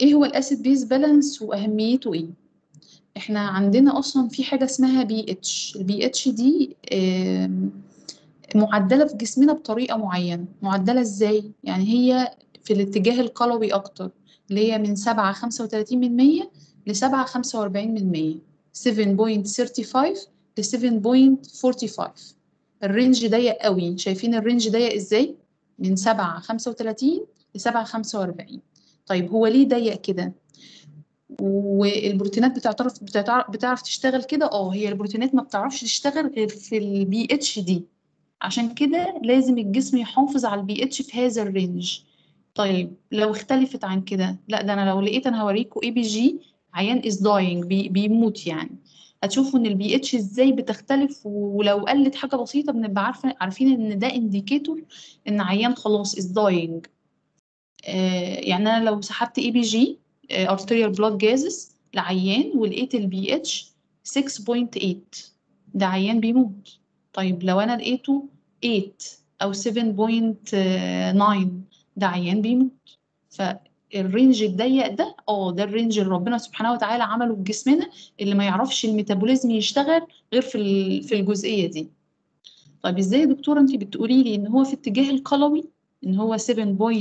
ايه هو الاسيد بيز بالانس واهميته ايه احنا عندنا اصلا في حاجه اسمها بي اتش البي اتش دي آم، معدله في جسمنا بطريقه معينه معدله ازاي يعني هي في الاتجاه القلوي اكتر اللي هي من 7 35 من 100 ل 7 45 من 100 7.35 ل 7.45 الرينج ضيق قوي شايفين الرينج ضيق ازاي من 7 35 ل 7 45 طيب هو ليه ضيق كده والبروتينات بتعترف بتعرف, بتعرف تشتغل كده اه هي البروتينات ما بتعرفش تشتغل غير في البي اتش دي عشان كده لازم الجسم يحافظ على البي اتش في هذا الرينج طيب لو اختلفت عن كده لا ده انا لو لقيت انا هوريكم اي بي جي عيان از داينج بي بيموت يعني هتشوفوا ان البي اتش ازاي بتختلف ولو قلت حاجه بسيطه بنبقى عارفه عارفين ان ده انديكيتور ان عيان خلاص از داينج آه يعني انا لو سحبت اي بي جي arterial blood gases لعيان ولقيت البي اتش 6.8 ده عيان بيموت طيب لو انا لقيته 8 او 7.9 ده عيان بيموت فالرينج الضيق ده اه ده الرينج اللي ربنا سبحانه وتعالى عمله في جسمنا اللي ما يعرفش الميتابوليزم يشتغل غير في ال- في الجزئيه دي طيب ازاي يا دكتوره انت بتقولي لي ان هو في اتجاه القلوي ان هو 7.35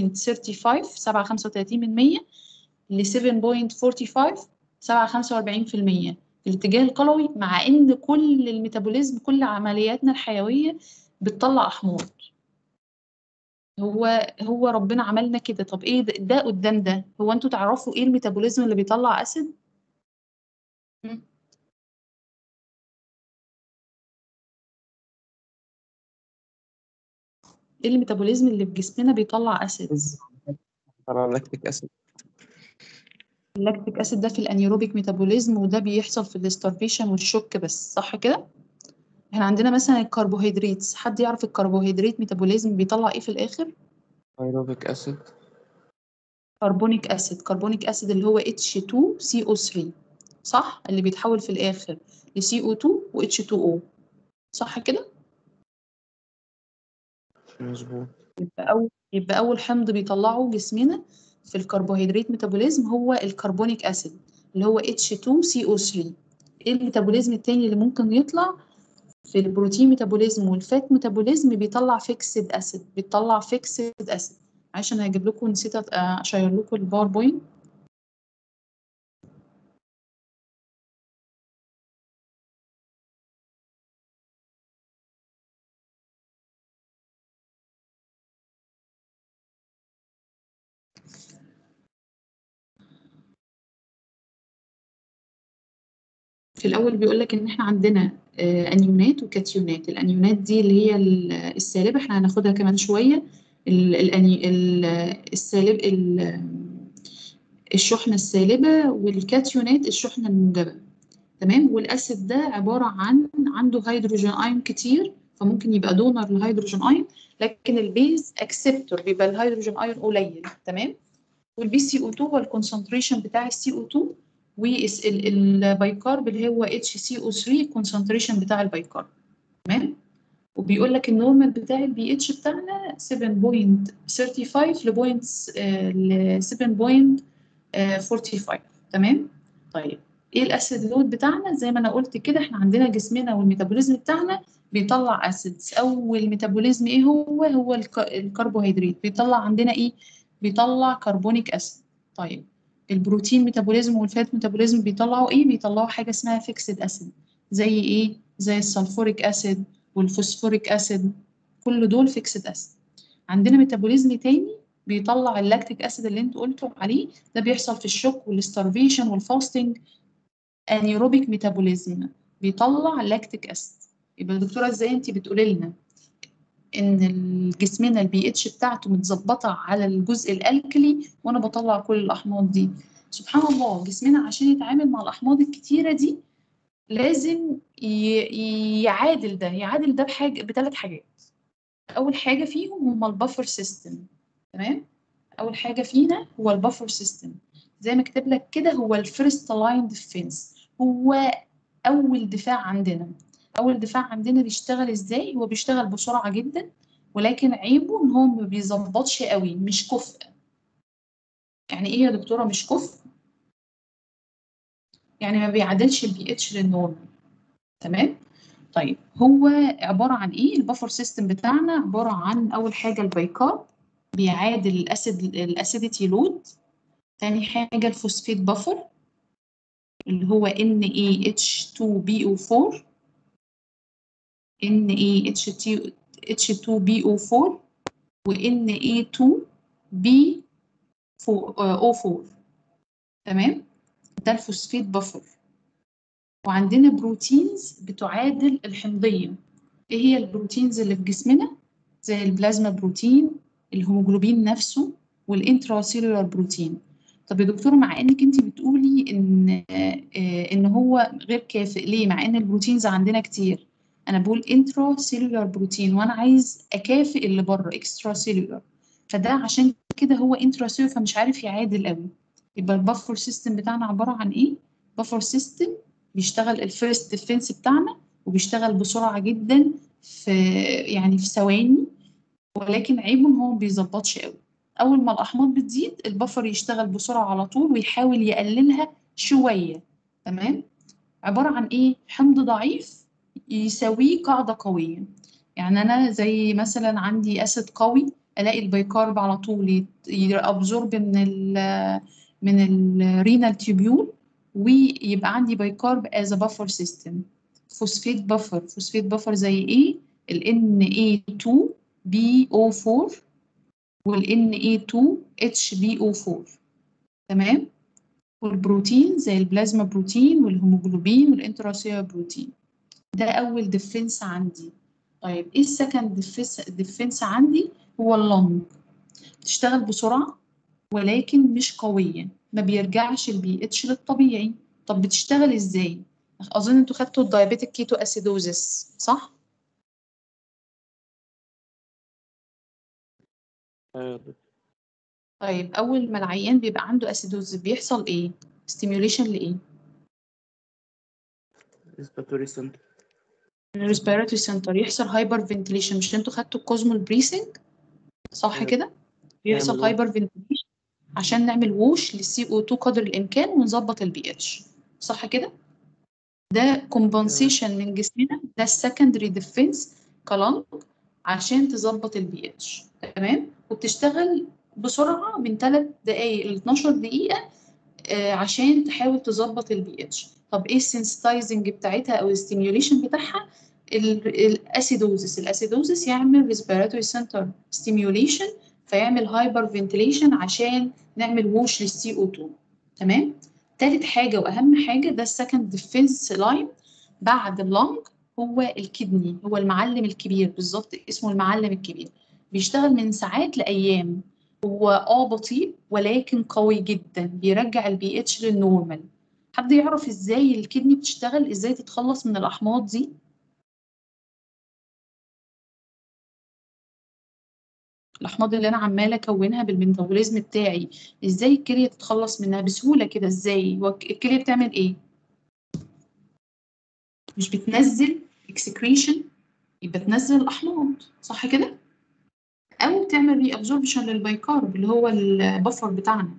7.35 من 100 ل 7.45 7.45% في الاتجاه القلوي مع ان كل الميتابوليزم كل عملياتنا الحيويه بتطلع احماض هو هو ربنا عملنا كده طب ايه ده, ده قدام ده هو انتوا تعرفوا ايه الميتابوليزم اللي بيطلع اسيد مم. ايه الميتابوليزم اللي في جسمنا بيطلع اسيد ترى لاكتيك اسيد اللاكتيك اسيد ده في الانيروبيك ميتابوليزم وده بيحصل في الاستارفيشن والشوك بس صح كده احنا عندنا مثلا الكربوهيدرات حد يعرف الكربوهيدرات ميتابوليزم بيطلع ايه في الاخر ايروبيك اسيد كربونيك اسيد كربونيك اسيد اللي هو H2CO3 صح اللي بيتحول في الاخر ل CO2 و H2O صح كده مظبوط يبقى اول يبقى اول حمض بيطلعه جسمنا في الكربوهيدرات ميتابوليزم هو الكربونيك اسيد اللي هو H2CO3 ايه الميتابوليزم التاني اللي ممكن يطلع في البروتين ميتابوليزم والفات ميتابوليزم بيطلع فيكسد اسيد بيطلع فيكسد اسيد عشان هجيب لكم نسيت أت- اشير لكم الباوربوينت في الأول بيقول لك إن إحنا عندنا آه، أنيونات وكاتيونات الأنيونات دي اللي هي ال- السالبة إحنا هناخدها كمان شوية ال- الأني ال- السالب ال- الشحنة السالبة والكاتيونات الشحنة الموجبة تمام والأسيد ده عبارة عن عنده هيدروجين أيون كتير فممكن يبقى دونر للهيدروجين أيون لكن البيز اكسبتور بيبقى الهيدروجين أيون قليل تمام والبي سي او 2 هو الكونسنتريشن بتاع السي او 2 والبايكارب اللي هو اتش سي او 3 الكونسنتريشن بتاع البايكارب تمام وبيقول لك النورمال بتاع البي اتش بتاعنا 7.35 ل بوينت ل 7.45 تمام طيب ايه الاسيد لود بتاعنا زي ما انا قلت كده احنا عندنا جسمنا والميتابوليزم بتاعنا بيطلع اسيدز اول ميتابوليزم ايه هو هو الك- الكربوهيدرات بيطلع عندنا ايه بيطلع كربونيك اسيد طيب البروتين ميتابوليزم والفات ميتابوليزم بيطلعوا ايه بيطلعوا حاجه اسمها فيكسد اسيد زي ايه زي السلفوريك اسيد والفوسفوريك اسيد كل دول فيكسد اسيد عندنا ميتابوليزم تاني بيطلع اللاكتيك اسيد اللي انتوا قلتوا عليه ده بيحصل في الشوك والستارفيشن والفاستنج انيروبيك ميتابوليزم بيطلع لاكتيك اسيد يبقى الدكتوره ازاي انت بتقولي لنا ان جسمنا البي اتش بتاعته متظبطه على الجزء الالكلي وانا بطلع كل الاحماض دي سبحان الله جسمنا عشان يتعامل مع الاحماض الكتيره دي لازم ي- يعادل ده يعادل ده بحاجه بثلاث حاجات اول حاجه فيهم هما البفر سيستم تمام اول حاجه فينا هو البفر سيستم زي ما كتب لك كده هو الفيرست لاين ديفنس هو اول دفاع عندنا اول دفاع عندنا بيشتغل ازاي هو بيشتغل بسرعه جدا ولكن عيبه ان هو ما بيظبطش قوي مش كفء يعني ايه يا دكتوره مش كفء يعني ما بيعادلش البي اتش للنورمال تمام طيب هو عباره عن ايه البفر سيستم بتاعنا عباره عن اول حاجه البيكار بيعادل الاسيد الاسيديتي لود تاني حاجه الفوسفيت بفر اللي هو NaH2BO4 NaH2BO4 و Na2BO4 تمام ده الفوسفيت بفر وعندنا بروتينز بتعادل الحمضية ايه هي البروتينز اللي في جسمنا زي البلازما بروتين الهيموجلوبين نفسه والانتراسيلولار بروتين طب يا دكتور مع انك انت بتقولي ان آه ان هو غير كافئ ليه مع ان البروتينز عندنا كتير انا بقول انترا سيلولار بروتين وانا عايز اكافئ اللي بره اكسترا سيلولار فده عشان كده هو انترا سيلولار فمش عارف يعادل قوي يبقى البفر سيستم بتاعنا عباره عن ايه بفر سيستم بيشتغل الفيرست ديفنس بتاعنا وبيشتغل بسرعه جدا في يعني في ثواني ولكن عيبه ان هو ما بيظبطش قوي اول ما الاحماض بتزيد البفر يشتغل بسرعه على طول ويحاول يقللها شويه تمام عباره عن ايه حمض ضعيف يساويه قاعده قويه يعني انا زي مثلا عندي اسيد قوي الاقي البيكارب على طول يابزورب من ال من الرينال تيبيول ويبقى عندي بايكارب از بفر سيستم فوسفيت بفر فوسفيت بفر زي ايه ال Na2BO4 وال Na2HBO4 تمام والبروتين زي البلازما بروتين والهيموجلوبين والانتراسيلولار بروتين ده اول ديفنس عندي طيب ايه السكند ديفنس عندي هو اللنج بتشتغل بسرعه ولكن مش قويه ما بيرجعش البي اتش للطبيعي طب بتشتغل ازاي اظن انتوا خدتوا الدايابيتيك كيتو اسيدوزس صح أيوة. طيب اول ما العيان بيبقى عنده اسيدوزس بيحصل ايه ستيميوليشن لايه respiratory center الريسبيراتوري سنتر يحصل هايبر فنتيليشن مش انتوا خدتوا الكوزمول بريسنج صح أيوة. كده بيحصل نعمل هايبر فنتيليشن عشان نعمل ووش للسي او 2 قدر الامكان ونظبط البي اتش صح كده ده كومبنسيشن من جسمنا ده السكندري ديفنس كلانج عشان تظبط البي اتش تمام وبتشتغل بسرعه من 3 دقائق ل 12 دقيقه آه، عشان تحاول تظبط البي اتش طب ايه السنسيتايزنج بتاعتها او الستيميوليشن بتاعها الاسيدوزس الاسيدوزس يعمل ريسبيراتوري سنتر ستيميوليشن فيعمل هايبر فنتيليشن عشان نعمل ووش للسي او 2 تمام تالت حاجه واهم حاجه ده السكند ديفنس لاين بعد اللنج هو الكدني هو المعلم الكبير بالظبط اسمه المعلم الكبير بيشتغل من ساعات لايام هو اه بطيء ولكن قوي جدا بيرجع البي اتش للنورمال حد يعرف ازاي الكدني بتشتغل ازاي تتخلص من الاحماض دي الاحماض اللي انا عماله اكونها بالميتابوليزم بتاعي ازاي الكليه تتخلص منها بسهوله كده ازاي هو الكليه بتعمل ايه مش بتنزل اكسكريشن يبقى تنزل الاحماض صح كده او تعمل ري ابزوربشن للبيكارب اللي هو البفر بتاعنا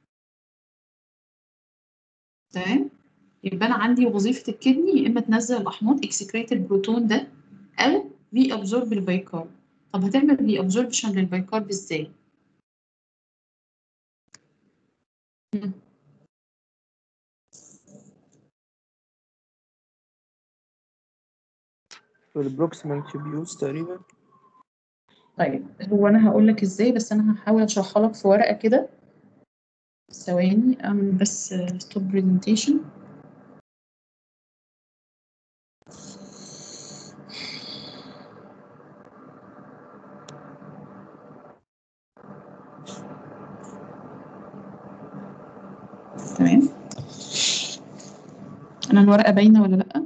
تمام يبقى انا عندي وظيفه الكدني يا اما تنزل الاحماض اكسكريت البروتون ده او ري ابزورب البيكارب طب هتعمل ري ابزوربشن للبيكارب ازاي مم. والبروكسيمال تيبيوز تقريبا طيب هو انا هقول لك ازاي بس انا هحاول اشرحها لك في ورقه كده ثواني اعمل بس ستوب برزنتيشن تمام انا الورقه باينه ولا لا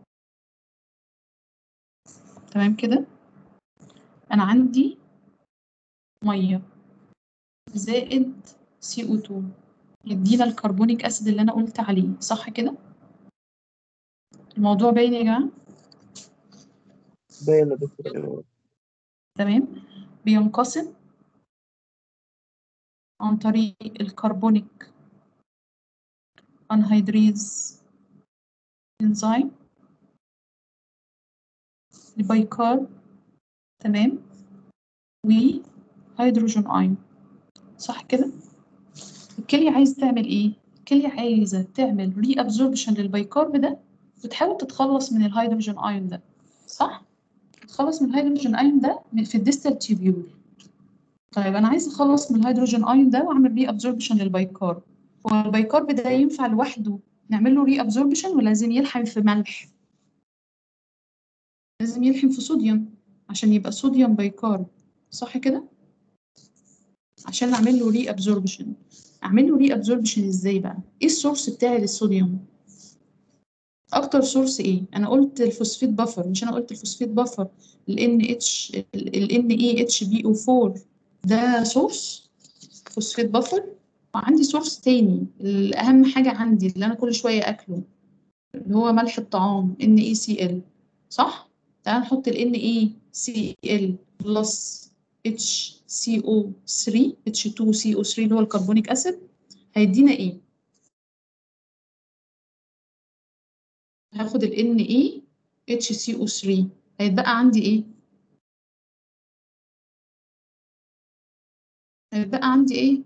تمام كده انا عندي ميه زائد CO2 يدينا الكربونيك اسيد اللي انا قلت عليه صح كده الموضوع باين يا جماعه باين يا دكتور أيوة. تمام بينقسم عن طريق الكربونيك انهيدريز انزيم البيكار تمام وهيدروجين ايون صح كده الكلية عايزة تعمل ايه الكلية عايزة تعمل ري ابزوربشن للبيكارب ده وتحاول تتخلص من الهيدروجين ايون ده صح تتخلص من الهيدروجين ايون ده من- في الديستال تيبيول طيب انا عايزه اخلص من الهيدروجين ايون ده واعمل ري ابزوربشن للبيكارب هو البيكارب ده ينفع لوحده نعمل له ري ابزوربشن ولا لازم يلحم في ملح لازم يلحم في صوديوم عشان يبقى صوديوم بيكارب صح كده عشان اعمل له ري ابزوربشن اعمل له ري ابزوربشن ازاي بقى ايه السورس بتاعي للصوديوم اكتر سورس ايه انا قلت الفوسفيت بافر مش انا قلت الفوسفيت بافر ال NH ال NaHBO4 ده سورس فوسفيت بافر وعندي سورس تاني الاهم حاجه عندي اللي انا كل شويه اكله اللي هو ملح الطعام NaCl صح تعال نحط ال NaCl بلس HCO3 H2CO3 اللي هو الكربونيك اسيد هيدينا ايه هاخد ال NaHCO3 هيتبقى عندي ايه هيتبقى عندي ايه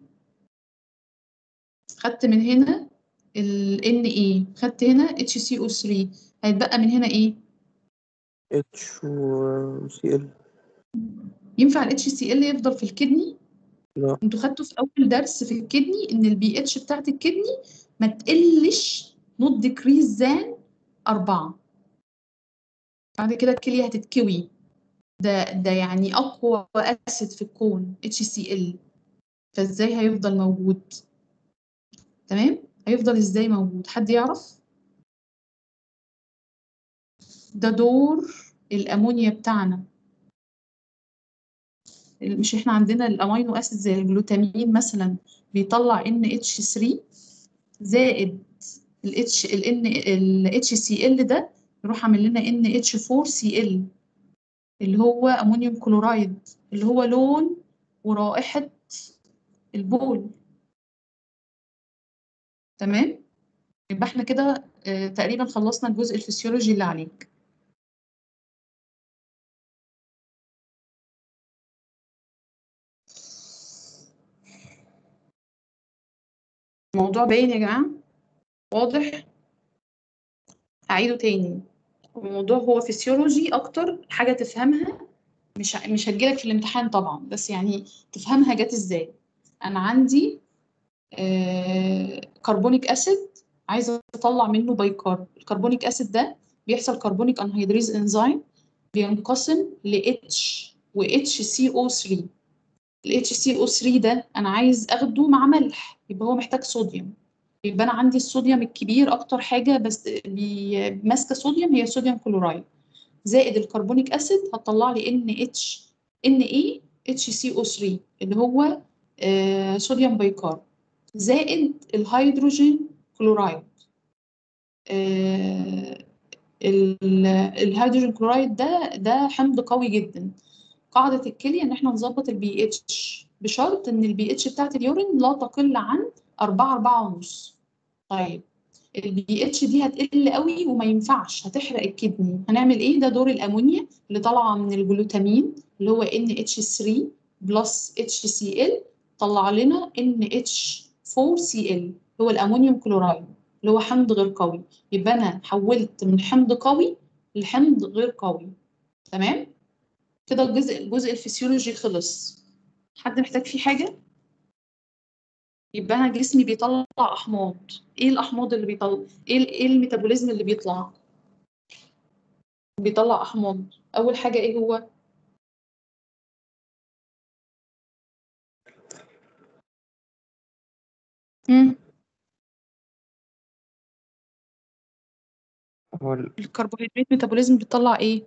خدت من هنا ال Na خدت هنا HCO3 هيتبقى من هنا ايه اتش و سي ال ينفع ال HCl يفضل في الكدني لا انتوا خدتوا في اول درس في الكدني ان البي اتش بتاعت الكدني ما تقلش نوت ديكريز زان أربعة بعد كده الكلية هتتكوي ده ده يعني أقوى أسيد في الكون HCl فازاي هيفضل موجود تمام هيفضل ازاي موجود حد يعرف ده دور الأمونيا بتاعنا مش احنا عندنا الامينو اسيد زي الجلوتامين مثلا بيطلع NH3 زائد ال H ال N ال HCl ده يروح عامل لنا NH4Cl اللي هو امونيوم كلورايد اللي هو لون ورائحة البول تمام يبقى احنا كده آه، تقريبا خلصنا الجزء الفسيولوجي اللي عليك الموضوع باين يا جماعة واضح هعيده تاني الموضوع هو فسيولوجي اكتر حاجة تفهمها مش ه- مش هتجيلك في الامتحان طبعا بس يعني تفهمها جت ازاي انا عندي آه كربونيك اسيد عايزه اطلع منه بايكارب الكربونيك اسيد ده بيحصل كربونيك انهيدريز انزيم بينقسم ل H و HCO3 ال HCO3 ده انا عايز اخده مع ملح يبقى هو محتاج صوديوم يبقى انا عندي الصوديوم الكبير اكتر حاجه بس بي- ماسكه صوديوم هي صوديوم كلورايد زائد الكربونيك اسيد هتطلع لي NH NaHCO3 اللي هو آه، صوديوم بيكارب زائد الهيدروجين كلورايد آه، ال- الهيدروجين كلورايد ده ده حمض قوي جدا قاعدة الكلية إن إحنا نظبط البي اتش بشرط إن البي اتش بتاعت اليورين لا تقل عن أربعة أربعة ونص طيب البي اتش دي هتقل قوي وما ينفعش هتحرق الكدني هنعمل ايه ده دور الامونيا اللي طالعه من الجلوتامين اللي هو NH3 بلس HCl طلع لنا NH4Cl هو الامونيوم كلورايد اللي هو حمض غير قوي يبقى انا حولت من حمض قوي لحمض غير قوي تمام كده الجزء الجزء الفسيولوجي خلص حد محتاج فيه حاجه يبقى انا جسمي بيطلع احماض ايه الاحماض اللي بيطلع ايه ال- ايه الميتابوليزم اللي بيطلع بيطلع احماض اول حاجه ايه هو مم. هو الكربوهيدرات ميتابوليزم بيطلع ايه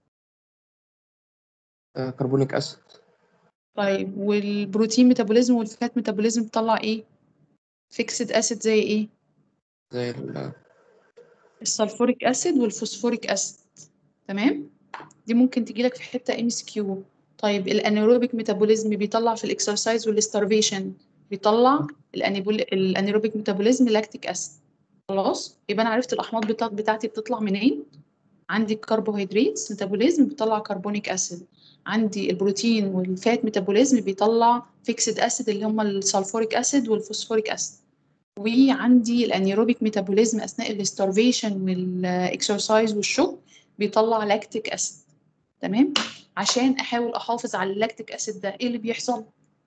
الكربونيك اسيد طيب والبروتين ميتابوليزم والفات ميتابوليزم بيطلع ايه فيكسد اسيد زي ايه زي ال السلفوريك اسيد والفوسفوريك اسيد تمام دي ممكن تجيلك في حته ام اس كيو طيب الانيروبيك ميتابوليزم بيطلع في الاكسرسايز والستارفيشن بيطلع الانيبول الانيروبيك ميتابوليزم لاكتيك اسيد خلاص يبقى انا عرفت الاحماض بتاعت بتاعتي بتطلع منين عندي الكربوهيدرات ميتابوليزم بيطلع كربونيك اسيد عندي البروتين والفات ميتابوليزم بيطلع فيكسد اسيد اللي هم السلفوريك اسيد والفوسفوريك اسيد وعندي الانيروبيك ميتابوليزم اثناء الاستارفيشن والاكسرسايز والشوك بيطلع لاكتيك اسيد تمام عشان احاول احافظ على اللاكتيك اسيد ده ايه اللي بيحصل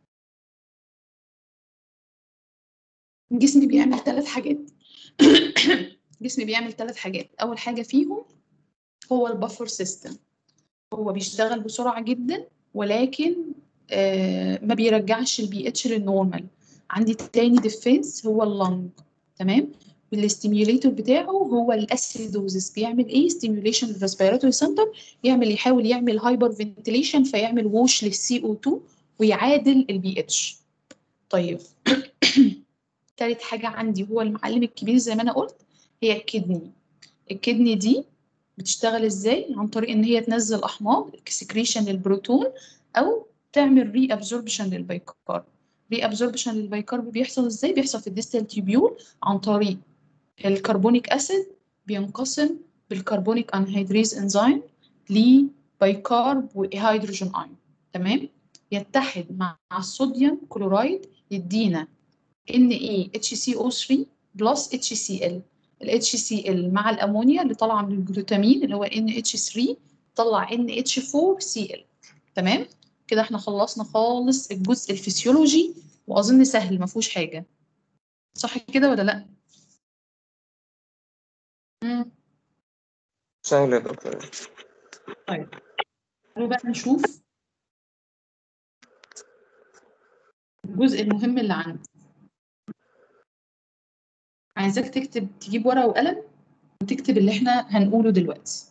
جسمي بيعمل ثلاث حاجات جسمي بيعمل ثلاث حاجات اول حاجه فيهم هو البفر سيستم هو بيشتغل بسرعه جدا ولكن آه ما بيرجعش البي اتش للنورمال عندي تاني ديفنس هو اللنج تمام والاستيميوليتور بتاعه هو الاسيدوزس بيعمل ايه ستيميوليشن للريسبيراتوري سنتر يعمل يحاول يعمل هايبر فنتيليشن فيعمل ووش للسي او 2 ويعادل البي اتش طيب تالت حاجه عندي هو المعلم الكبير زي ما انا قلت هي الكدني الكدني دي بتشتغل ازاي عن طريق ان هي تنزل احماض اكسكريشن للبروتون او تعمل ري ابزوربشن للبيكارب ري ابزوربشن للبيكارب بيحصل ازاي بيحصل في الديستال تيبيول عن طريق الكربونيك اسيد بينقسم بالكربونيك انهيدريز انزيم لبيكارب وهيدروجين ايون تمام يتحد مع الصوديوم كلورايد يدينا NaHCO3 بلس HCl ال HCl مع الامونيا اللي طالعه من الجلوتامين اللي هو NH3 طلع NH4Cl تمام كده احنا خلصنا خالص الجزء الفسيولوجي واظن سهل ما فيهوش حاجه صح كده ولا لا امم سهل يا دكتور طيب تعالوا بقى نشوف الجزء المهم اللي عندي عايزاك تكتب تجيب ورقة وقلم وتكتب اللي احنا هنقوله دلوقتي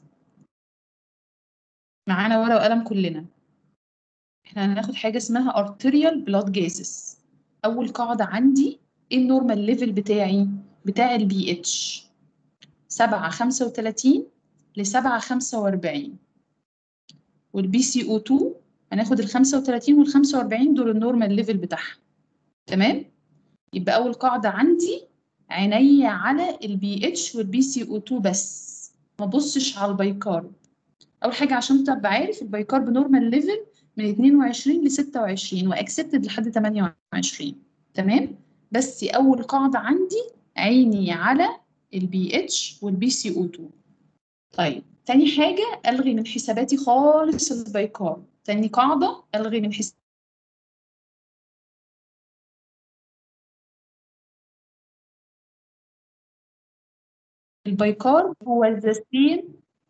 معانا ورقة وقلم كلنا احنا هناخد حاجة اسمها arterial blood gases أول قاعدة عندي ايه النورمال ليفل بتاعي بتاع البي اتش سبعة خمسة وتلاتين لسبعة خمسة وأربعين والبي سي او 2 هناخد الخمسة وتلاتين والخمسة وأربعين دول النورمال ليفل بتاعها تمام يبقى أول قاعدة عندي عيني على البي اتش والبي سي او 2 بس ما بصش على البيكارب اول حاجه عشان تبقى عارف البيكارب نورمال ليفل من 22 ل 26 واكسبتد لحد 28 تمام بس اول قاعده عندي عيني على البي اتش والبي سي او 2 طيب تاني حاجه الغي من حساباتي خالص البيكارب تاني قاعده الغي من حساباتي البيكارب هو the same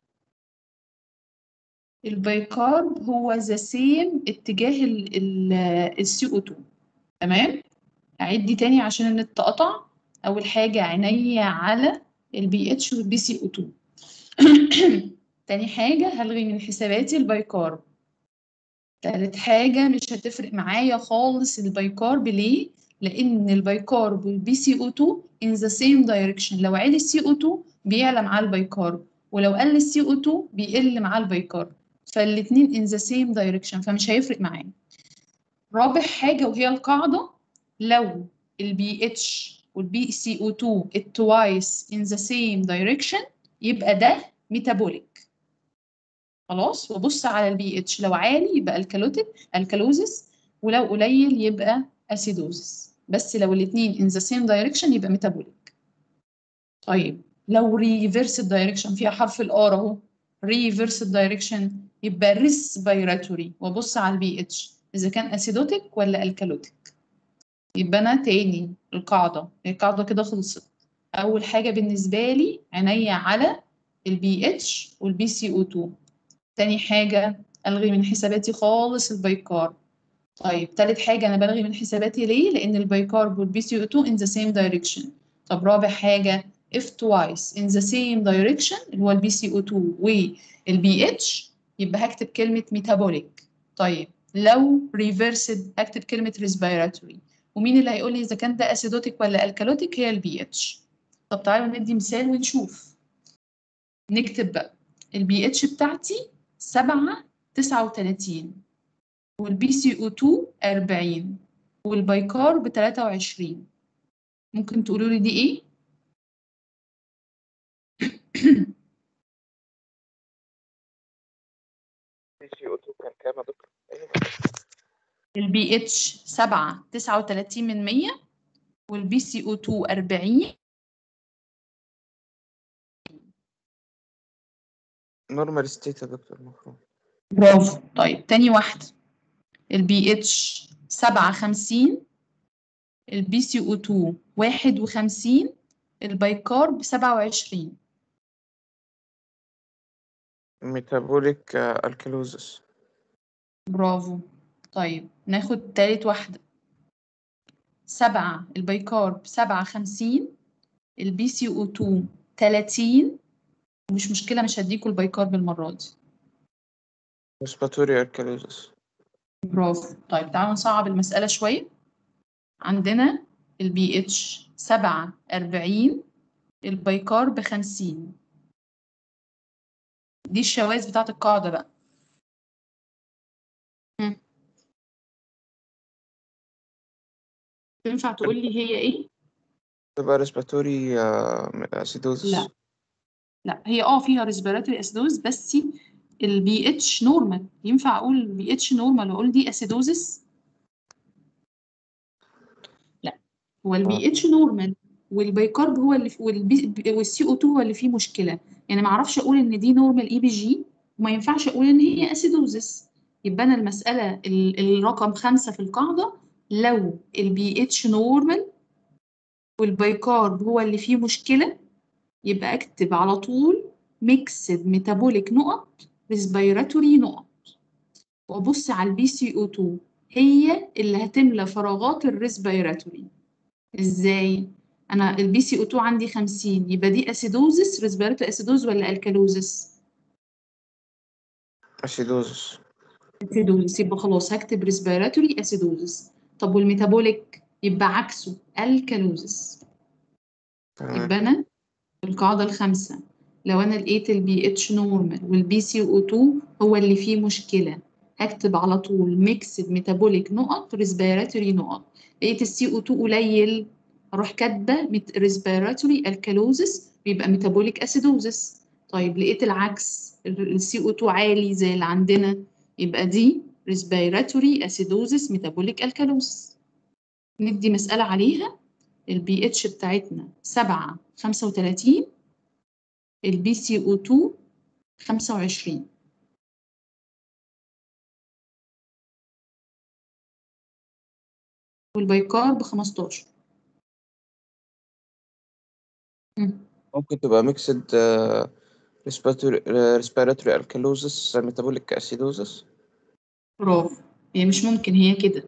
البيكارب هو the same اتجاه ال CO2 تمام هعيد دي تاني عشان النت قطع أول حاجة عينيا على البي اتش والبي سي او 2 تاني حاجة هلغي من حساباتي البيكارب تالت حاجة مش هتفرق معايا خالص البيكارب ليه؟ لأن البيكارب والبي سي او 2 in the same direction لو عالي السي او 2 بيعلى معاه البيكارب ولو قل السي او 2 بيقل معاه البيكارب فالاتنين in the same direction فمش هيفرق معايا رابع حاجة وهي القاعدة لو البي اتش والبي سي او 2 التوايس in the same direction يبقى ده ميتابوليك خلاص وبص على البي اتش لو عالي يبقى الكالوتيك الكالوزيس ولو قليل يبقى اسيدوزيس بس لو الاثنين in the same direction يبقى ميتابوليك طيب لو ريفيرس الدايركشن فيها حرف الار اهو ريفيرس الدايركشن يبقى ريسبيراتوري وابص على البي اتش اذا كان اسيدوتيك ولا الكالوتيك يبقى انا تاني القاعده القاعده كده خلصت اول حاجه بالنسبه لي عينيا على البي اتش والبي سي او 2 تاني حاجه الغي من حساباتي خالص البيكارب طيب تالت حاجه انا بلغي من حساباتي ليه لان البيكارب والبي سي او 2 in the same direction طب رابع حاجه if twice in the same direction اللي هو البي سي او 2 والبي اتش يبقى هكتب كلمه metabolic طيب لو reversed هكتب كلمه respiratory ومين اللي هيقول لي اذا كان ده اسيدوتيك ولا الكالوتيك هي البي اتش طب تعالوا ندي مثال ونشوف نكتب بقى البي اتش بتاعتي 7 39 والبي سي او 2 40 والبايكار ب 23 ممكن تقولوا لي دي ايه؟ بي سي او 2 كان كام يا دكتور؟ أيوة. البي اتش 7 39 من 100 والبي سي او 2 40 نورمال ستيت يا دكتور المفروض برافو طيب تاني واحدة البي اتش 57 البي سي او 2 51 البايكارب 27 ميتابوليك الكالوزس برافو طيب ناخد تالت واحدة سبعة البايكارب سبعة خمسين البي سي او 2 تلاتين مش مشكلة مش هديكوا البايكارب المرة دي ريسباتوري الكالوزس برافو طيب تعالوا نصعب المسألة شوية عندنا البي اتش سبعة أربعين البايكارب خمسين دي الشواذ بتاعت القاعدة بقى مم. تنفع تقول لي هي ايه؟ تبقى ريسباتوري اسيدوزس لا. لا هي اه فيها ريسبيراتوري اسيدوز بس البي اتش نورمال ينفع اقول البي اتش نورمال واقول دي اسيدوزس لا هو البي اتش نورمال والبيكارب هو اللي والسي او 2 هو اللي فيه مشكله يعني ما اعرفش اقول ان دي نورمال اي بي جي وما ينفعش اقول ان هي اسيدوزس يبقى انا المساله ال- الرقم خمسة في القاعده لو البي اتش نورمال والبيكارب هو اللي فيه مشكله يبقى اكتب على طول ميكسد ميتابوليك نقط ريسبيراتوري نقط وابص على البي سي او 2 هي اللي هتملى فراغات الريسبيراتوري ازاي انا البي سي او 2 عندي 50 يبقى دي اسيدوزس ريسبيراتوري اسيدوز ولا الكالوزس اسيدوزس اسيدوزس يبقى خلاص هكتب ريسبيراتوري اسيدوزس طب والميتابوليك يبقى عكسه الكالوزس تمام يبقى انا القاعده الخامسه لو انا لقيت البي اتش نورمال والبي سي او 2 هو اللي فيه مشكله هكتب على طول ميكسد ميتابوليك نقط ريسبيراتوري نقط لقيت السي او 2 قليل اروح كاتبه ريسبيراتوري الكالوزس بيبقى ميتابوليك اسيدوزس طيب لقيت العكس السي او 2 عالي زي اللي عندنا يبقى دي ريسبيراتوري اسيدوزس ميتابوليك الكالوزس ندي مسألة عليها البي اتش بتاعتنا 7 35 البي سي او 2 25 والبيكار ب 15 مم. ممكن تبقى ميكسد ريسبيراتوري الكالوزس ميتابوليك اسيدوزس برافو هي مش ممكن هي كده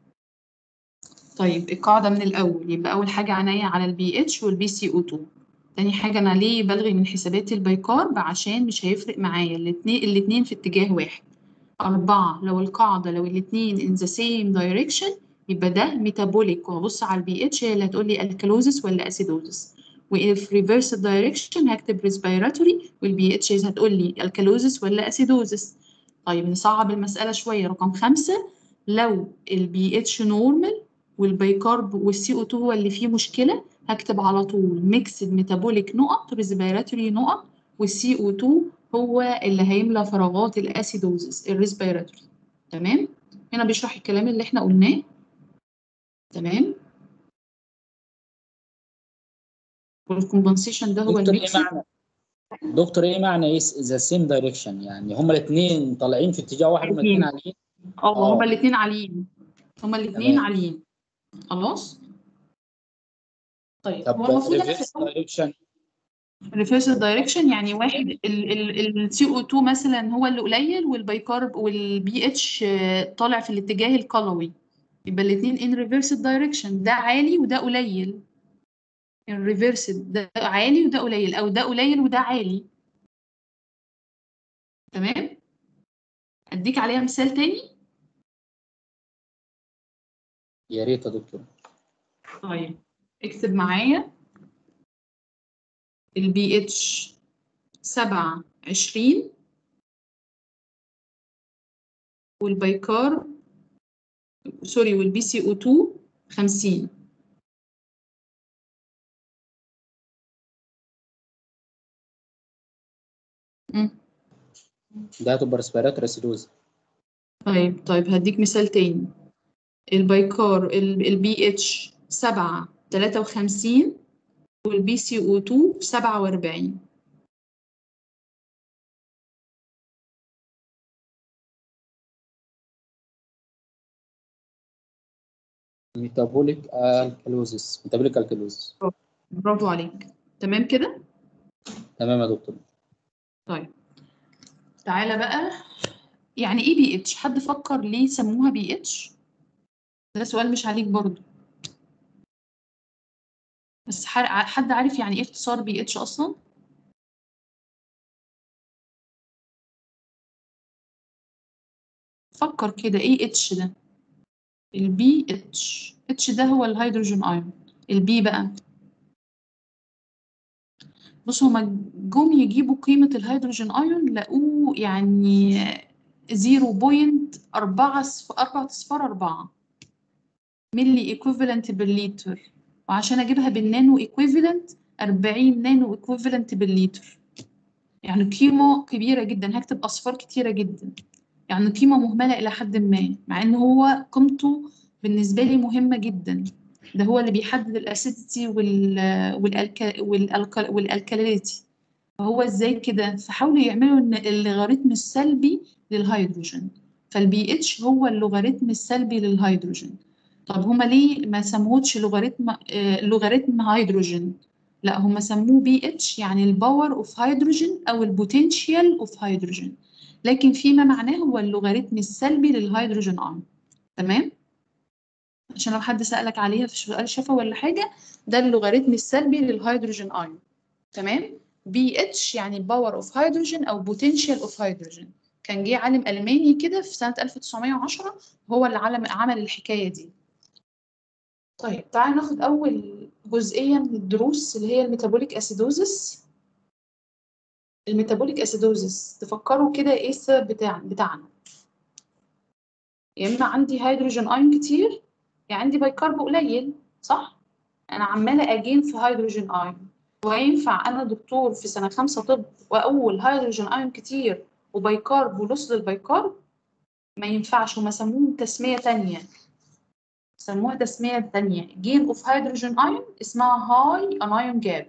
طيب القاعدة من الأول يبقى أول حاجة عناية على البي اتش والبي سي او 2 تاني حاجة أنا ليه بلغي من حساباتي البيكارب عشان مش هيفرق معايا الاتنين الاتنين في اتجاه واحد أربعة لو القاعدة لو الاتنين in the same direction يبقى ده ميتابوليك وهبص على البي اتش هي اللي هتقول لي الكالوزس ولا اسيدوزس وفي reverse direction هكتب respiratory والبي اتش هتقول لي الكالوزس ولا اسيدوزس طيب نصعب المسألة شوية رقم خمسة لو البي اتش نورمال والبيكارب والسي او 2 هو اللي فيه مشكلة هكتب على طول ميكسد ميتابوليك نقط ريسبيراتوري نقط والسي او 2 هو اللي هيملى فراغات الاسيدوزس الريسبيراتوري تمام هنا بيشرح الكلام اللي احنا قلناه تمام والكومبنسيشن ده هو دكتور ايه الميكسد معنى دكتور ايه معنى ذا سيم دايركشن يعني هما الاثنين طالعين في اتجاه واحد هما الاثنين عاليين اه آه. هما الاثنين عاليين هما الاثنين تمام. عاليين خلاص طيب طب هو المفروض انا في ريفرس الأول دايركشن ريفيرس دايركشن يعني واحد السي او 2 مثلا هو اللي قليل والبيكارب والبي اتش طالع في الاتجاه القلوي يبقى الاثنين ان ريفيرس دايركشن ده عالي وده قليل الريفيرس ده عالي وده قليل او ده قليل وده عالي تمام اديك عليها مثال تاني يا ريت يا دكتور طيب اكتب معايا البي اتش سبعة عشرين والبيكار سوري والبي سي او 2 50 مم. ده هتبقى ريسبيراتوري اسيدوز طيب طيب هديك مثال تاني البايكار البي اتش 7 53 والبي سي او 2 47 ميتابوليك الكالوزيس ميتابوليك الكالوزيس برافو عليك تمام كده تمام يا دكتور طيب تعالى بقى يعني ايه بي اتش حد فكر ليه سموها بي اتش ده سؤال مش عليك برضو بس ح- حد عارف يعني ايه اختصار بي اتش اصلا فكر كده ايه اتش ده البي اتش اتش ده هو الهيدروجين ايون البي بقى بصوا هما جم يجيبوا قيمة الهيدروجين ايون لقوه يعني 0.4 صف- أربعة أصفار أربعة ملي ايكوفالنت بالليتر وعشان أجيبها بالنانو ايكوفالنت 40 نانو ايكوفالنت بالليتر يعني قيمة كبيرة جدا هكتب أصفار كتيرة جدا يعني قيمة مهملة إلى حد ما مع إن هو قيمته بالنسبة لي مهمة جدا ده هو اللي بيحدد الأسيديتي وال والألك والألك والألكاليتي فهو إزاي كده فحاولوا يعملوا إن اللوغاريتم السلبي للهيدروجين فالبي اتش هو اللوغاريتم السلبي للهيدروجين طب هما ليه ما سموهوش لوغاريتم آه، لوغاريتم هيدروجين لا هما سموه بي اتش يعني الباور اوف هيدروجين او البوتنشال اوف هيدروجين لكن فيما معناه هو اللوغاريتم السلبي للهيدروجين ايون تمام عشان لو حد سألك عليها في سؤال شفا ولا حاجة ده اللوغاريتم السلبي للهيدروجين ايون تمام بي اتش يعني باور اوف هيدروجين او بوتنشال اوف هيدروجين كان جه عالم ألماني كده في سنة 1910 هو اللي علم عمل الحكاية دي طيب تعالى ناخد أول جزئية من الدروس اللي هي الميتابوليك أسيدوزس الميتابوليك أسيدوزس تفكروا كده إيه السبب بتاع بتاعنا يا إما عندي هيدروجين أيون كتير يا عندي بايكارب قليل صح؟ أنا عمالة أجين في هيدروجين أيون وينفع أنا دكتور في سنة خمسة طب وأول هيدروجين أيون كتير وبايكارب ولص للبايكارب ما ينفعش هما سموهم تسمية تانية سموها تسمية تانية جين اوف هيدروجين ايون اسمها هاي انايون جاب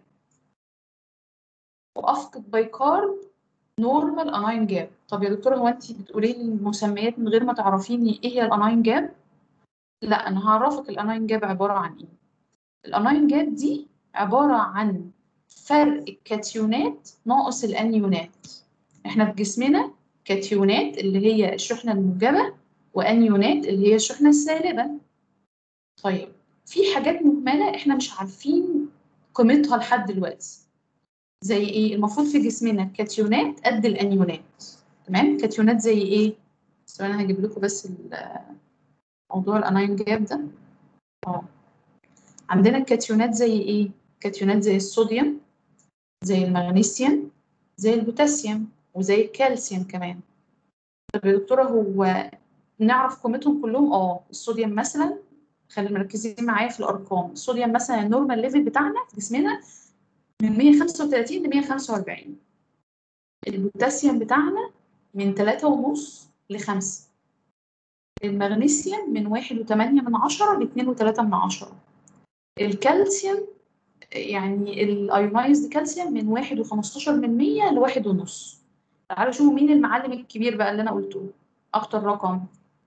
وافقد بايكارب نورمال انايون جاب طب يا دكتورة هو انت بتقولي لي المسميات من غير ما تعرفيني ايه هي الانايون جاب لا انا هعرفك الانايون جاب عبارة عن ايه الانايون جاب دي عبارة عن فرق الكاتيونات ناقص الانيونات احنا في جسمنا كاتيونات اللي هي الشحنة الموجبة وانيونات اللي هي الشحنة السالبة طيب في حاجات مهملة احنا مش عارفين قيمتها لحد دلوقتي زي ايه المفروض في جسمنا الكاتيونات قد الانيونات تمام كاتيونات زي ايه بس انا هجيب لكم بس ال- موضوع الانايون جاب ده اه عندنا الكاتيونات زي ايه كاتيونات زي الصوديوم زي المغنيسيوم زي البوتاسيوم وزي الكالسيوم كمان طب يا دكتورة هو نعرف قيمتهم كلهم اه الصوديوم مثلا خلي مركزين معايا في الارقام الصوديوم مثلا النورمال ليفل بتاعنا في جسمنا من 135 ل 145 البوتاسيوم بتاعنا من 3.5 ل 5 المغنيسيوم من 1.8 من عشرة ل 2.3 من عشرة الكالسيوم يعني الايونايزد كالسيوم من 1.15 من 100 ل 1.5 تعالوا شوفوا مين المعلم الكبير بقى اللي انا قلته اكتر رقم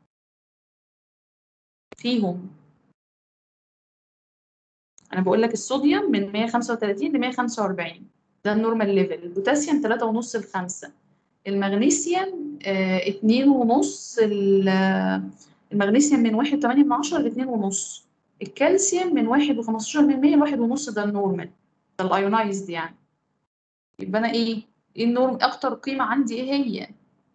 فيهم انا بقول لك الصوديوم من 135 ل 145 ده النورمال ليفل البوتاسيوم 3.5 ل 5 المغنيسيوم آه 2.5 ال- آه، المغنيسيوم من 1.8 من 10 ل 2.5 الكالسيوم من 1.15 من 100 ل 1.5 ده النورمال ده الايونايزد يعني يبقى انا ايه ايه النورم اكتر قيمه عندي ايه هي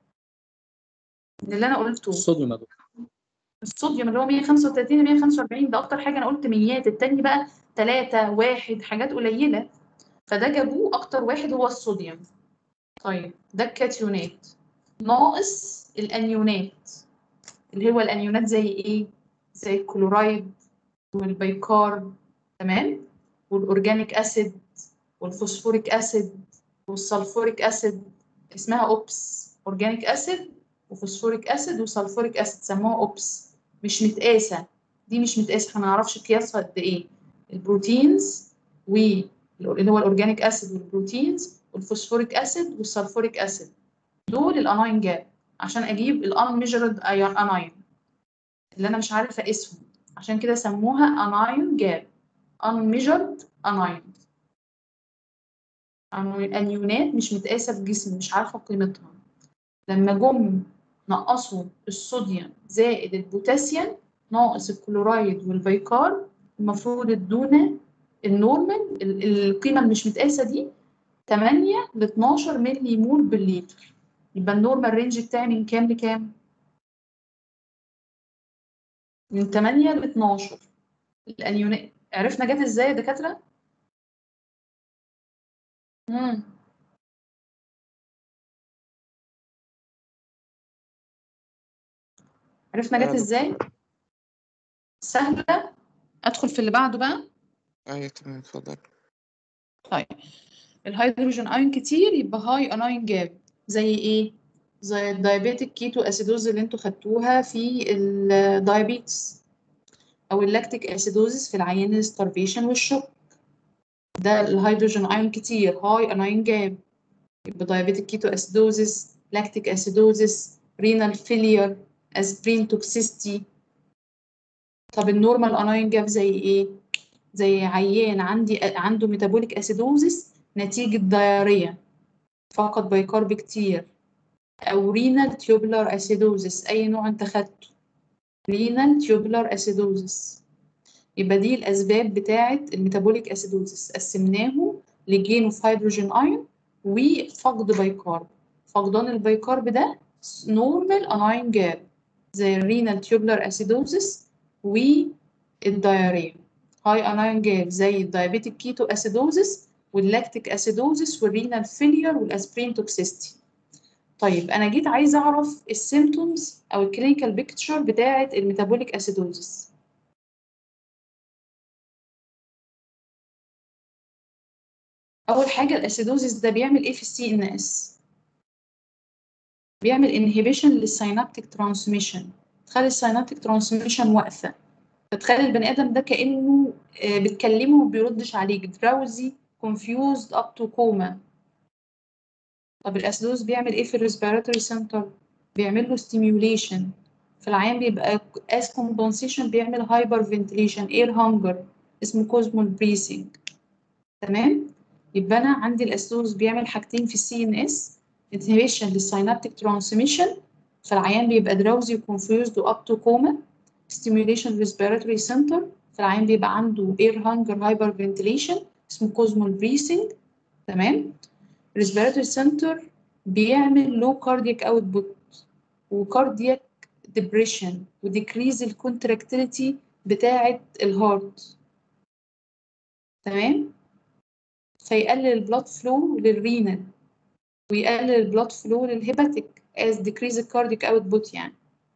من اللي انا قلته الصوديوم يا دكتور الصوديوم اللي هو 135 ل 145 ده اكتر حاجه انا قلت ميات التاني بقى 3 1 حاجات قليله فده جابوه اكتر واحد هو الصوديوم طيب ده الكاتيونات ناقص الانيونات اللي هو الانيونات زي ايه زي الكلورايد والبيكار تمام والاورجانيك اسيد والفوسفوريك اسيد والسلفوريك اسيد اسمها اوبس اورجانيك اسيد وفوسفوريك اسيد وسلفوريك اسيد سموها اوبس مش متقاسه دي مش متقاسه ما نعرفش قياسها قد ايه البروتينز و اللي هو الاورجانيك اسيد والبروتينز والفوسفوريك اسيد والسلفوريك اسيد دول الاناين جاب عشان اجيب الان ميجرد اناين اللي انا مش عارفه اقيسهم عشان كده سموها اناين جاب ان ميجرد اناين انيونات مش متقاسه في جسمي مش عارفه قيمتها لما جم نقصوا الصوديوم زائد البوتاسيوم ناقص الكلورايد والبيكار المفروض ادونا النورمال ال- القيمه اللي مش متقاسه دي 8 ل 12 ملي مول بالليتر يبقى النورمال رينج بتاعي من كام لكام؟ من 8 ل 12 الانيونات عرفنا جت ازاي يا دكاتره؟ امم عرفنا جت آه. ازاي؟ سهله ادخل في اللي بعده بقى ايوه تمام اتفضل طيب الهيدروجين ايون كتير يبقى هاي اناين جاب زي ايه زي الدايابيتيك كيتو اسيدوز اللي انتوا خدتوها في الدايابيتس او اللاكتيك اسيدوزس في العيان الستارفيشن والشوك ده الهيدروجين ايون كتير هاي اناين جاب يبقى دايابيتيك كيتو اسيدوزس لاكتيك اسيدوزس رينال فيلير اسبرين توكسيستي طب النورمال اناين جاب زي ايه زي عيان عندي عنده ميتابوليك اسيدوزس نتيجة ديارية فقد بيكارب كتير أو رينال تيوبلر اسيدوزس أي نوع أنت خدته رينال تيوبلر اسيدوزس يبقى دي الأسباب بتاعة الميتابوليك اسيدوزس قسمناه لجين اوف هيدروجين ايون وفقد بيكارب فقدان البيكارب ده نورمال اناين جاب زي الرينال تيوبلر اسيدوزس والديارية هاي اناين جاب زي الدايابيتيك كيتو اسيدوزس واللاكتيك اسيدوزس والرينال فيلير والاسبرين توكسيستي طيب انا جيت عايزه اعرف السيمتومز او الكلينيكال بيكتشر بتاعه الميتابوليك اسيدوزس اول حاجه الاسيدوزس ده بيعمل ايه في السي ان اس بيعمل انهبيشن للسينابتيك ترانسميشن تخلي السينابتيك ترانسميشن واقفه فتخلي البني ادم ده كانه آه، بتكلمه وما بيردش عليك دراوزي confused up to coma طب الاسيدوز بيعمل ايه في الريسبيراتوري سنتر بيعمل له stimulation في العيان بيبقى as compensation بيعمل hyper ventilation air hunger اسمه كوزمول بريسنج تمام يبقى انا عندي الاسيدوز بيعمل حاجتين في السي ان اس inhibition للسينابتيك ترانسميشن فالعيان بيبقى drowsy وconfused و up to coma stimulation respiratory center فالعيان بيبقى عنده air hunger hyper ventilation اسمه كوزمول بريسنج تمام respiratory center بيعمل low cardiac output وكاردياك depression وديكريز الكونتراكتيليتي بتاعة الهارت تمام فيقلل البلاد فلو للرينال ويقلل البلاد فلو للهيباتيك as decrease الكاردياك output يعني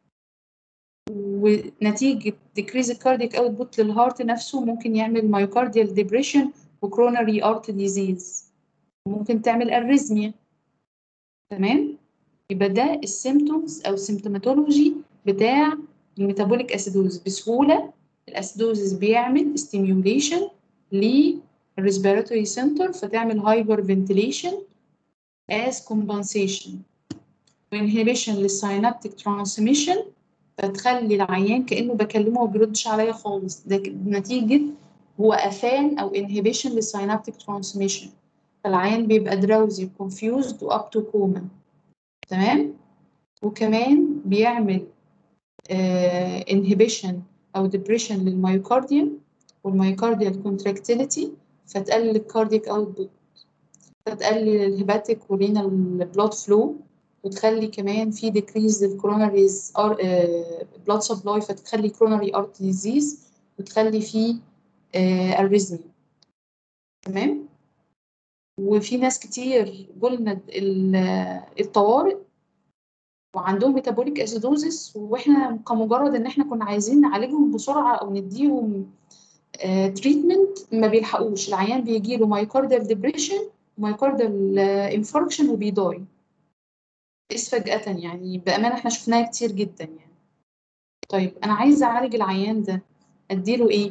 ونتيجة decrease الكاردياك output للهارت نفسه ممكن يعمل مايوكارديال ديبريشن وكروناري ارت ديزيز ممكن تعمل اريزميا تمام يبقى ده السيمتومز او السيمتوماتولوجي بتاع الميتابوليك اسيدوز بسهوله الاسيدوزس بيعمل ستيميوليشن للريسبيراتوري سنتر فتعمل هايبر فنتيليشن as compensation وانهبيشن للسينابتيك ترانسميشن فتخلي العيان كانه بكلمه وما بيردش عليا خالص ده نتيجه وقفان او inhibition للسينابتيك ترانسميشن فالعيان بيبقى دراوزي confused و up to coma تمام وكمان بيعمل آه inhibition او depression للميوكارديوم والميوكارديال contractility فتقلل الكاردياك اوتبوت فتقلل الهيباتيك ورينال بلاد فلو وتخلي كمان في decrease الكوروناريز بلاد سبلاي فتخلي كوروناري ارت ديزيز وتخلي فيه اريزمي تمام وفي ناس كتير قلنا الطوارئ وعندهم ميتابوليك اسيدوزس واحنا كمجرد ان احنا كنا عايزين نعالجهم بسرعه او نديهم تريتمنت ما بيلحقوش العيان بيجي له مايكاردال ديبريشن مايكاردال انفاركشن وبيضاي بس فجأة يعني بأمانة احنا شفناها كتير جدا يعني طيب أنا عايزة أعالج العيان ده أديله إيه؟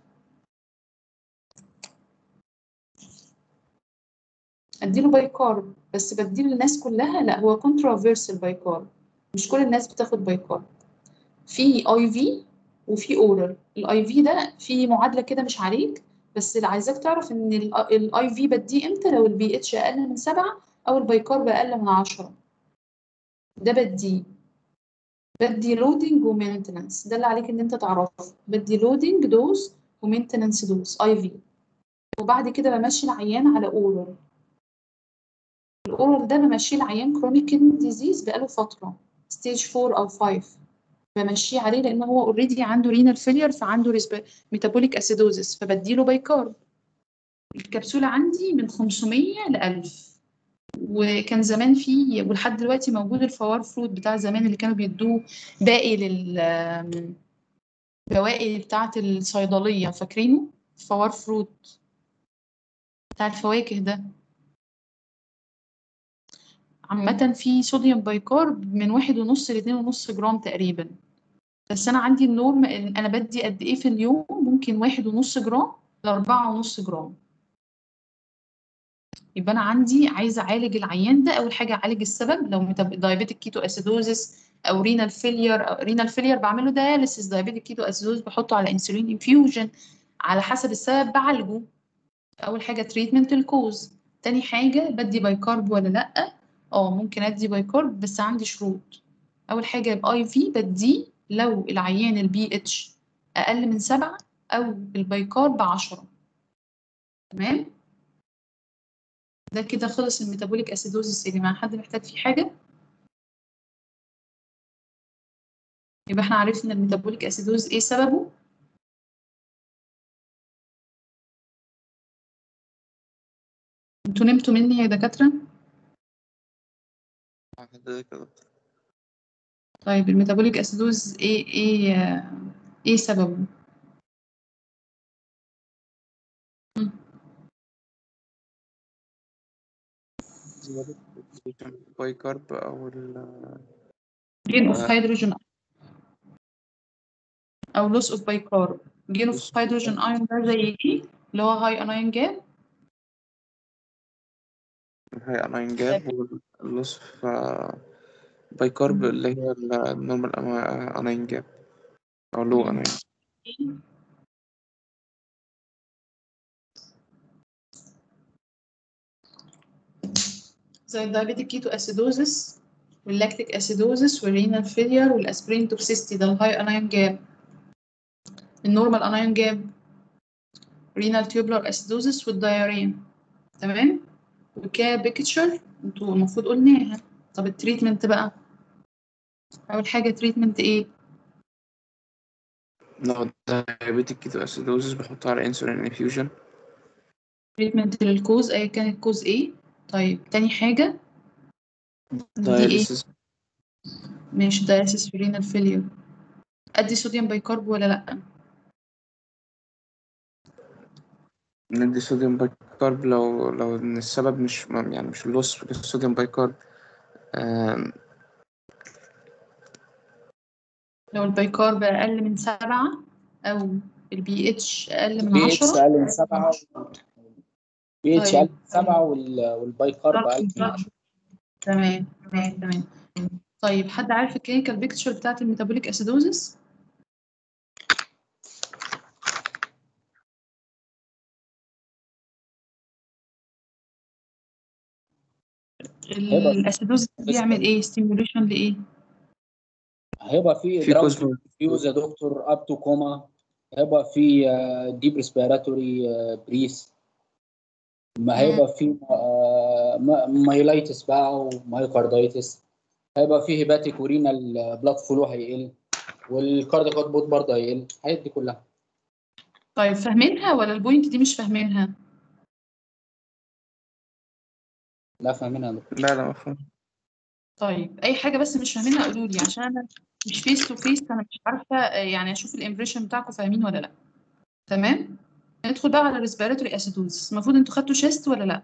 أديله بايكارب بس بديله للناس كلها لا هو كونترافيرسال بايكارب مش كل الناس بتاخد بايكارب في اي في وفي اورال الاي في ده في معادله كده مش عليك بس اللي عايزاك تعرف ان الاي في بديه امتى لو البي اتش اقل من سبعة او البايكارب اقل من عشرة ده بديه بدي لودنج ومينتننس ده اللي عليك ان انت تعرفه بدي لودنج دوز ومينتننس دوز اي في وبعد كده بمشي العيان على اورال الاورال ده بمشيه العيان كرونيك كيدني ديزيز بقاله فتره ستيج 4 او 5 بمشيه عليه لان هو اوريدي عنده رينال فيلير فعنده ميتابوليك اسيدوزس فبديله بايكارب الكبسوله عندي من 500 ل 1000 وكان زمان في ولحد دلوقتي موجود الفوار فروت بتاع زمان اللي كانوا بيدوه باقي لل بواقي بتاعة الصيدلية فاكرينه؟ فوار فروت بتاع الفواكه ده عامة في صوديوم بايكارب من واحد ونص لاتنين ونص جرام تقريبا بس أنا عندي النورم إن أنا بدي قد إيه في اليوم ممكن واحد ونص جرام لأربعة ونص جرام يبقى أنا عندي عايزة أعالج العيان ده أول حاجة أعالج السبب لو دايابيتك كيتو أسيدوزس أو رينال فيلير أو رينال فيلير بعمله دياليسيس دايابيتك كيتو أسيدوز بحطه على انسولين انفيوجن على حسب السبب بعالجه أول حاجة تريتمنت الكوز تاني حاجة بدي بايكارب ولا لأ اه ممكن ادي بايكارب بس عندي شروط اول حاجه الاي في بديه لو العيان البي اتش اقل من سبعة او البايكارب عشرة تمام ده كده خلص الميتابوليك اسيدوزس يا جماعه حد محتاج فيه حاجه يبقى احنا عرفنا الميتابوليك اسيدوز ايه سببه انتوا نمتوا مني يا دكاتره حضرتك يا دكتور طيب الميتابوليك اسيدوز ايه ايه ايه سببه باي كارب او ال جين اوف هيدروجين او لوس اوف بايكارب جين اوف هيدروجين ايون ده زي ايه اللي هو هاي اناين جاب هي اناين جاب واللوس في باي كارب اللي هي النورمال اناين جاب او لو اناين زي الدايابيتيك كيتو اسيدوزس واللاكتيك اسيدوزس والرينال فيلير والاسبرين توكسيستي ده الهاي انايون جاب النورمال انايون جاب رينال تيوبلر اسيدوزس والدايريا تمام وكا بيكتشر انتوا المفروض قلناها طب التريتمنت بقى اول حاجه تريتمنت ايه لو دايابيتيك كيتو اسيدوزس بحطه على انسولين انفيوجن تريتمنت للكوز ايا كان الكوز ايه طيب تاني حاجه دي ايه داياليسيس ماشي دايلسيس في رينال فيلير ادي صوديوم بايكارب ولا لا ندي صوديوم بايكارب لو لو ان السبب مش يعني مش اللوس في الصوديوم بايكارب آم، لو البايكارب اقل من سبعة او البي اتش اقل من بي اتش عشرة اقل من سبعة بي اتش طيب. اقل من سبعة وال- والبايكارب اقل من عشرة تمام تمام تمام طيب حد عارف الكلينيكال بيكتشر بتاعت الميتابوليك اسيدوزس هيبقى في- الاسيدوزس بيعمل ايه ستيموليشن لايه هيبقى في في دراج كوزمو فيوز يا دكتور اب تو كوما هيبقى في ديب ريسبيراتوري بريس ما هيبقى في مايلايتس بقى ومايوكاردايتس هيبقى في هيباتيك ورينال بلاد فلو هيقل والكاردياك اوتبوت برضه هيقل الحاجات دي كلها طيب فاهمينها ولا البوينت دي مش فاهمينها لا فاهمينها يا دكتور لا لا مفهوم طيب اي حاجه بس مش فاهمينها قولوا لي عشان انا مش فيس تو فيس انا مش عارفه آه، يعني اشوف الامبريشن بتاعكم فاهمين ولا لا تمام ندخل بقى على الريسبيراتوري اسيدوز المفروض انتوا خدتوا شيست ولا لا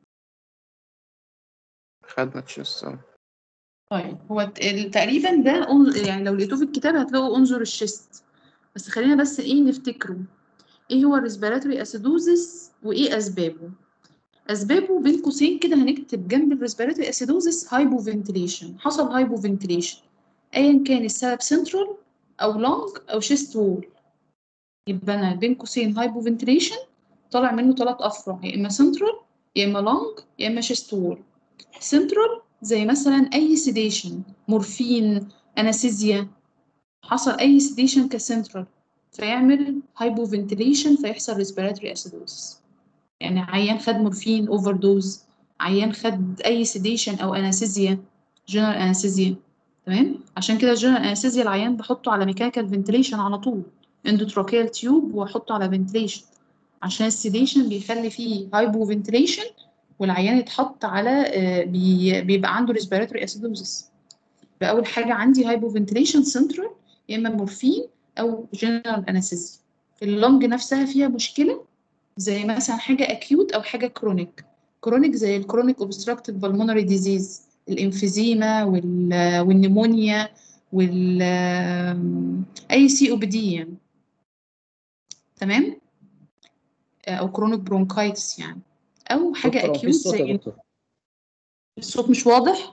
خدنا تشيست اه طيب هو ت- ال- تقريبا ده أن- يعني لو لقيتوه في الكتاب هتلاقوا انظر الشيست بس خلينا بس ايه نفتكره ايه هو الريسبيراتوري اسيدوزس وايه اسبابه اسبابه بين قوسين كده هنكتب جنب الريسبيراتوري اسيدوزس هايبو فنتيليشن حصل هايبو فنتيليشن ايا كان السبب سنترال او لونج او شيست وول يبقى انا بين قوسين هايبو فنتيليشن طالع منه ثلاث افرع يا اما سنترال يا اما لونج يا اما شيست وول سنترال زي مثلا اي سيديشن مورفين انستيزيا حصل اي سيديشن كسنترال فيعمل هايبو فنتيليشن فيحصل ريسبيراتوري اسيدوز يعني عيان خد مورفين اوفر دوز عيان خد اي سيديشن او انستيزيا جنرال انستيزيا تمام عشان كده الجنرال انستيزيا العيان بحطه على ميكانيكال فنتيليشن على طول اندوتراكيال تيوب واحطه على فنتيليشن عشان السيديشن بيخلي فيه هايبو فنتيليشن والعيان يتحط على آه، بي- بيبقى عنده ريسبيراتوري اسيدوزس فاول حاجه عندي هايبو فنتيليشن سنترال يا اما مورفين او جنرال انستيزيا اللنج نفسها فيها مشكله زي مثلا حاجه اكيوت او حاجه كرونيك كرونيك زي الكرونيك اوبستراكتيف بالمونري ديزيز الانفيزيما وال- والنيمونيا وال اي سي او بي دي يعني تمام او كرونيك برونكايتس يعني او حاجه دكتور هو في اكيوت صوت يا زي دكتور الصوت مش واضح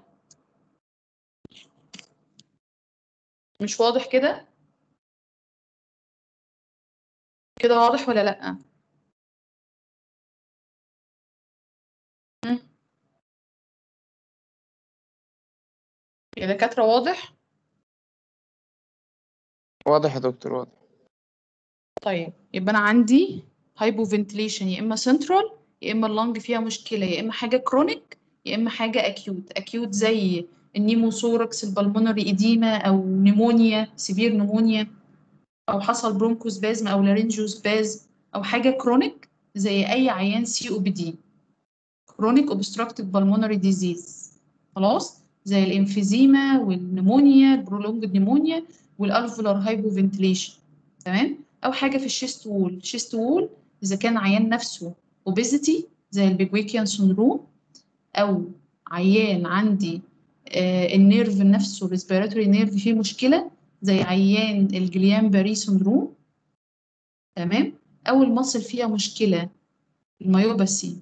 مش واضح كده كده واضح ولا لأ مم. يا دكاترة واضح واضح يا دكتور واضح طيب يبقى أنا عندي هايبو فنتليشن يا إما سنترال يا إما اللنج فيها مشكلة يا إما حاجة كرونيك يا إما حاجة أكيوت أكيوت زي النيموثوركس البلمونري إديما أو نيمونيا سيفير نيمونيا أو حصل برونكوسبازم أو لارينجوسبازم أو حاجة كرونيك زي أي عيان سي أو بي دي chronic obstructive pulmonary disease خلاص زي الانفيزيما والنمونيا البرولونجد نمونيا والالفولار هايبوفنتليشن تمام او حاجه في الشيست وول الشيست وول اذا كان عيان نفسه obesity زي البيجويكيان سندروم او عيان عندي آه النيرف نفسه respiratory نيرف فيه مشكله زي عيان الجليان باري سندروم تمام او المصل فيها مشكله الميوباسي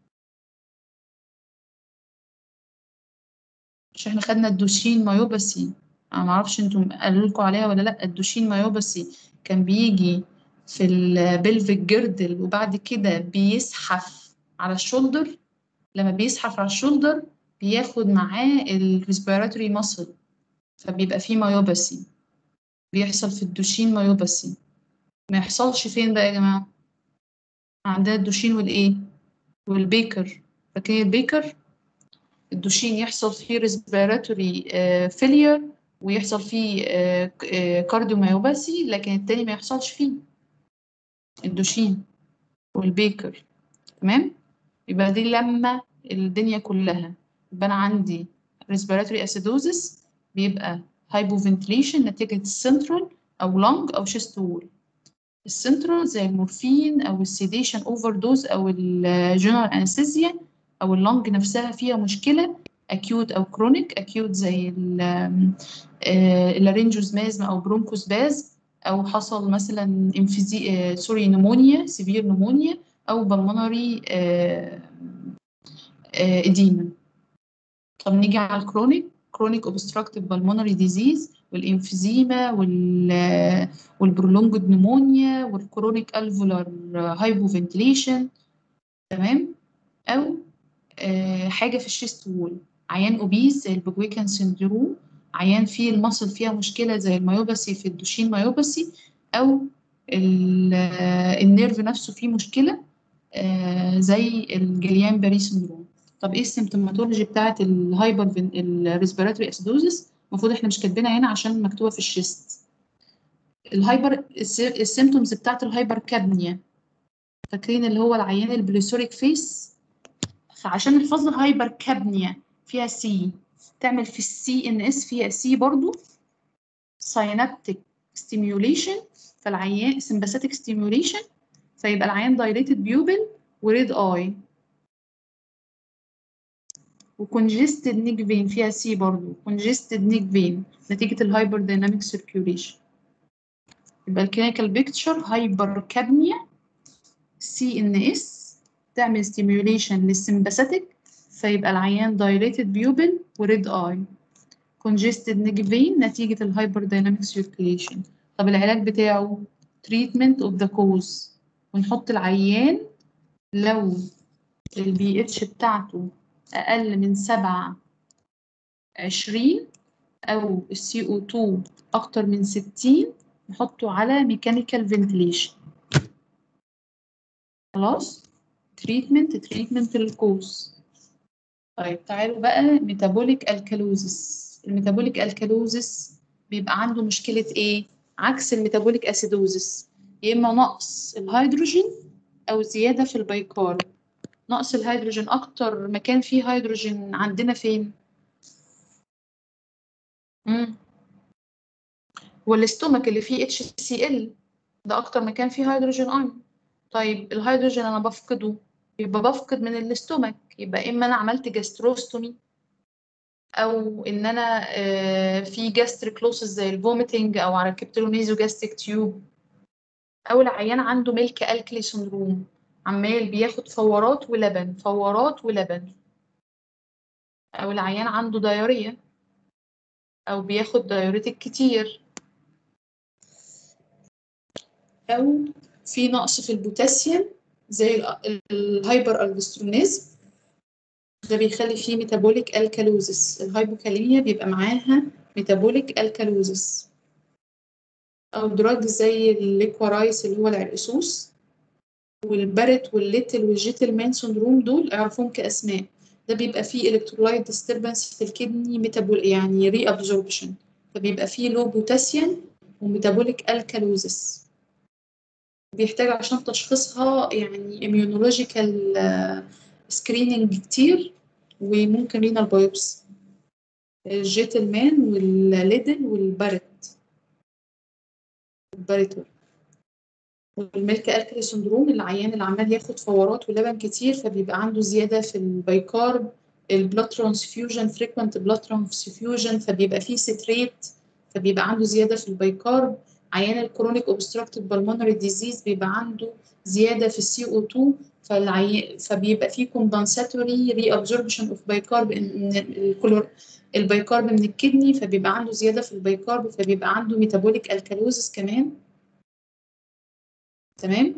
مش احنا خدنا الدوشين مايوباسي انا معرفش انتم قالوا لكم عليها ولا لا الدوشين مايوباسي كان بيجي في البلفيك جردل وبعد كده بيزحف على الشولدر لما بيزحف على الشولدر بياخد معاه الريسبيراتوري ماسل فبيبقى فيه مايوباسي بيحصل في الدوشين مايوباسي ما يحصلش فين بقى يا جماعة عندنا الدوشين والايه والبيكر فاكرين البيكر الدوشين يحصل فيه ريسبيراتوري فيلير ويحصل فيه كارديوميوباثي لكن التاني ما يحصلش فيه الدوشين والبيكر تمام يبقى دي لما الدنيا كلها يبقى انا عندي ريسبيراتوري اسيدوزس بيبقى هايبوفنتليشن نتيجة السنترال او لونج او شيست وول السنترال زي المورفين او السيديشن اوفر دوز او الجنرال انستيزيا او اللنج نفسها فيها مشكله اكيوت او كرونيك اكيوت زي اللارينجوزمازم او برونكوسباز او حصل مثلا انفيزي آه، سوري نمونيا سيفير نمونيا او بالمونري اديما طب نيجي على الكرونيك كرونيك اوبستراكتيف بالمونري ديزيز والانفيزيما وال والبرولونجد نمونيا والكرونيك الفولار هايبوفنتليشن تمام او آه، حاجه في الشيست وول عيان اوبيز زي البوجويكان سندروم عيان فيه المصل فيها مشكله زي الميوباسي في الدوشين ميوباسي او ال- آه، النيرف نفسه فيه مشكله آه، زي الجليان باري سندروم طب ايه السيمتوماتولوجي بتاعت الهايبر الريسبيراتوري اسيدوزس المفروض احنا مش كاتبينها هنا عشان مكتوبه في الشيست الهايبر السيمتومز بتاعت الهايبر كابنيا فاكرين اللي هو العيان البليسوريك فيس عشان نحفظ هايبر كابنيا فيها سي تعمل في السي ان اس فيها سي برضو ساينابتيك ستيميوليشن فالعيان سمباثيك ستيميوليشن فيبقى العيان دايليتد بيوبل وريد اي وكونجستد نيك فين فيها سي برضو كونجستد نيك فين نتيجة الهايبر دايناميك سيركيوليشن يبقى الكلينيكال بيكتشر هايبر كابنيا سي ان اس تعمل ستيميوليشن للسمباثيك فيبقى العيان دايليتد بيوبل وريد اي كونجستد نيك فين نتيجة الهايبر دايناميك سيركيوليشن طب العلاج بتاعه treatment of the cause ونحط العيان لو البي اتش بتاعته أقل من سبعة عشرين أو السي او 2 أكتر من ستين نحطه على ميكانيكال فنتليشن خلاص تريتمنت تريتمنت للكوز طيب تعالوا بقى ميتابوليك الكالوزس الميتابوليك الكالوزس بيبقى عنده مشكلة ايه عكس الميتابوليك اسيدوزس يا اما نقص الهيدروجين او زيادة في البيكار نقص الهيدروجين اكتر مكان فيه هيدروجين عندنا فين امم والاستومك اللي فيه اتش سي ال ده اكتر مكان فيه هيدروجين ايون طيب الهيدروجين انا بفقده يبقى بفقد من الاستومك يبقى اما انا عملت جاستروستومي او ان انا آه، في جاستريكلوسس زي الفوميتنج او ركبت له نيزو جاستيك تيوب او العيان عنده ميلك الكلي سندروم عمال بياخد فورات ولبن فورات ولبن او العيان عنده دايوريا او بياخد دايوريتك كتير او في نقص في البوتاسيوم زي ال- الهايبر البسترونيزم ده بيخلي فيه ميتابوليك الكالوزس الهايبوكاليميا بيبقى معاها ميتابوليك الكالوزس او دراج زي الليكورايس اللي هو العرقسوس والبارت والليتل والجيتل مان سندروم دول اعرفوهم كاسماء ده بيبقى فيه الكترولايت ديستربنس في الكدني ميتابول يعني ري ابزوربشن فبيبقى فيه لو بوتاسيوم وميتابوليك الكالوزس بيحتاج عشان تشخيصها يعني immunological سكريننج كتير وممكن رينال بايوبسي الجيتلمان والليدل والبارت الباريتور والميلك الكلي سندروم العيان اللي عمال ياخد فورات ولبن كتير فبيبقى عنده زيادة في البيكارب البلاد ترانسفيوجن فريكوينت بلاد ترانسفيوجن فبيبقى فيه ستريت فبيبقى عنده زيادة في البيكارب عيان الكرونيك اوبستراكتيف بالمونري ديزيز بيبقى عنده زيادة في السي او 2 فالعي... فبيبقى فيه كومبنساتوري ري ابزوربشن اوف بايكارب ان الكلور البيكارب من الكدني فبيبقى عنده زيادة في البيكارب فبيبقى عنده ميتابوليك الكالوزس كمان تمام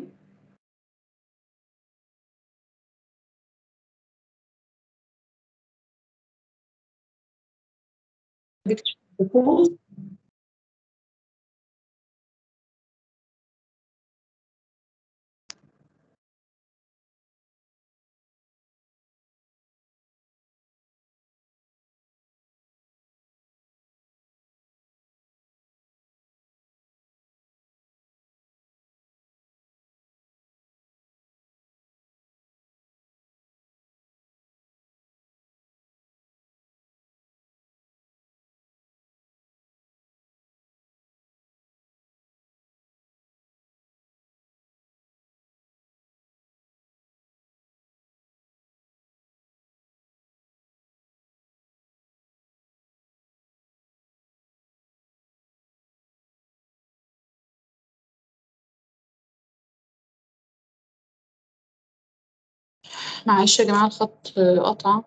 معلش يا جماعة الخط قطع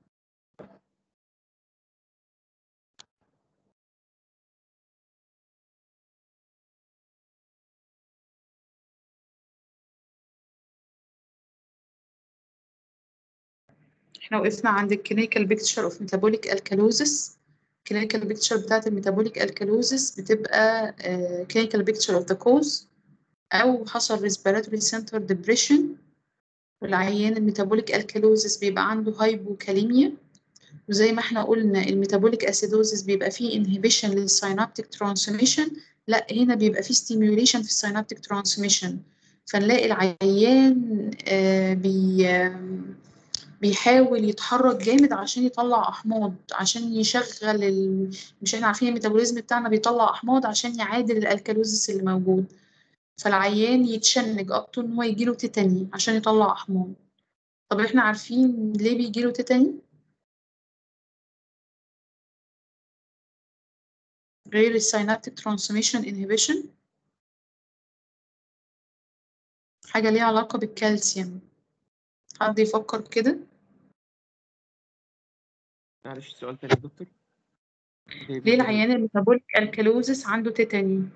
احنا وقفنا عند الكلينيكال بيكتشر اوف ميتابوليك الكالوزس الكلينيكال بيكتشر بتاعت الميتابوليك الكالوزس بتبقى كلينيكال بيكتشر اوف ذا كوز او حصل ريسبيراتوري سنتر ديبريشن والعيان الميتابوليك الكالوزس بيبقى عنده هايبوكاليميا وزي ما احنا قلنا الميتابوليك اسيدوزس بيبقى فيه انهبيشن للسينابتيك ترانسميشن لا هنا بيبقى فيه ستيميوليشن في السينابتيك ترانسميشن فنلاقي العيان آه بي آه بيحاول يتحرك جامد عشان يطلع احماض عشان يشغل ال... مش احنا عارفين الميتابوليزم بتاعنا بيطلع احماض عشان يعادل الالكالوزس اللي موجود فالعيان يتشنج اب تو ان هو يجيله تيتاني عشان يطلع احماض طب احنا عارفين ليه بيجيله تيتاني غير السينابتيك ترانسميشن انهبيشن حاجة ليها علاقة بالكالسيوم حد يفكر كده معلش سؤال تاني يا دكتور ليه العيان الميتابوليك الكالوزس عنده تيتاني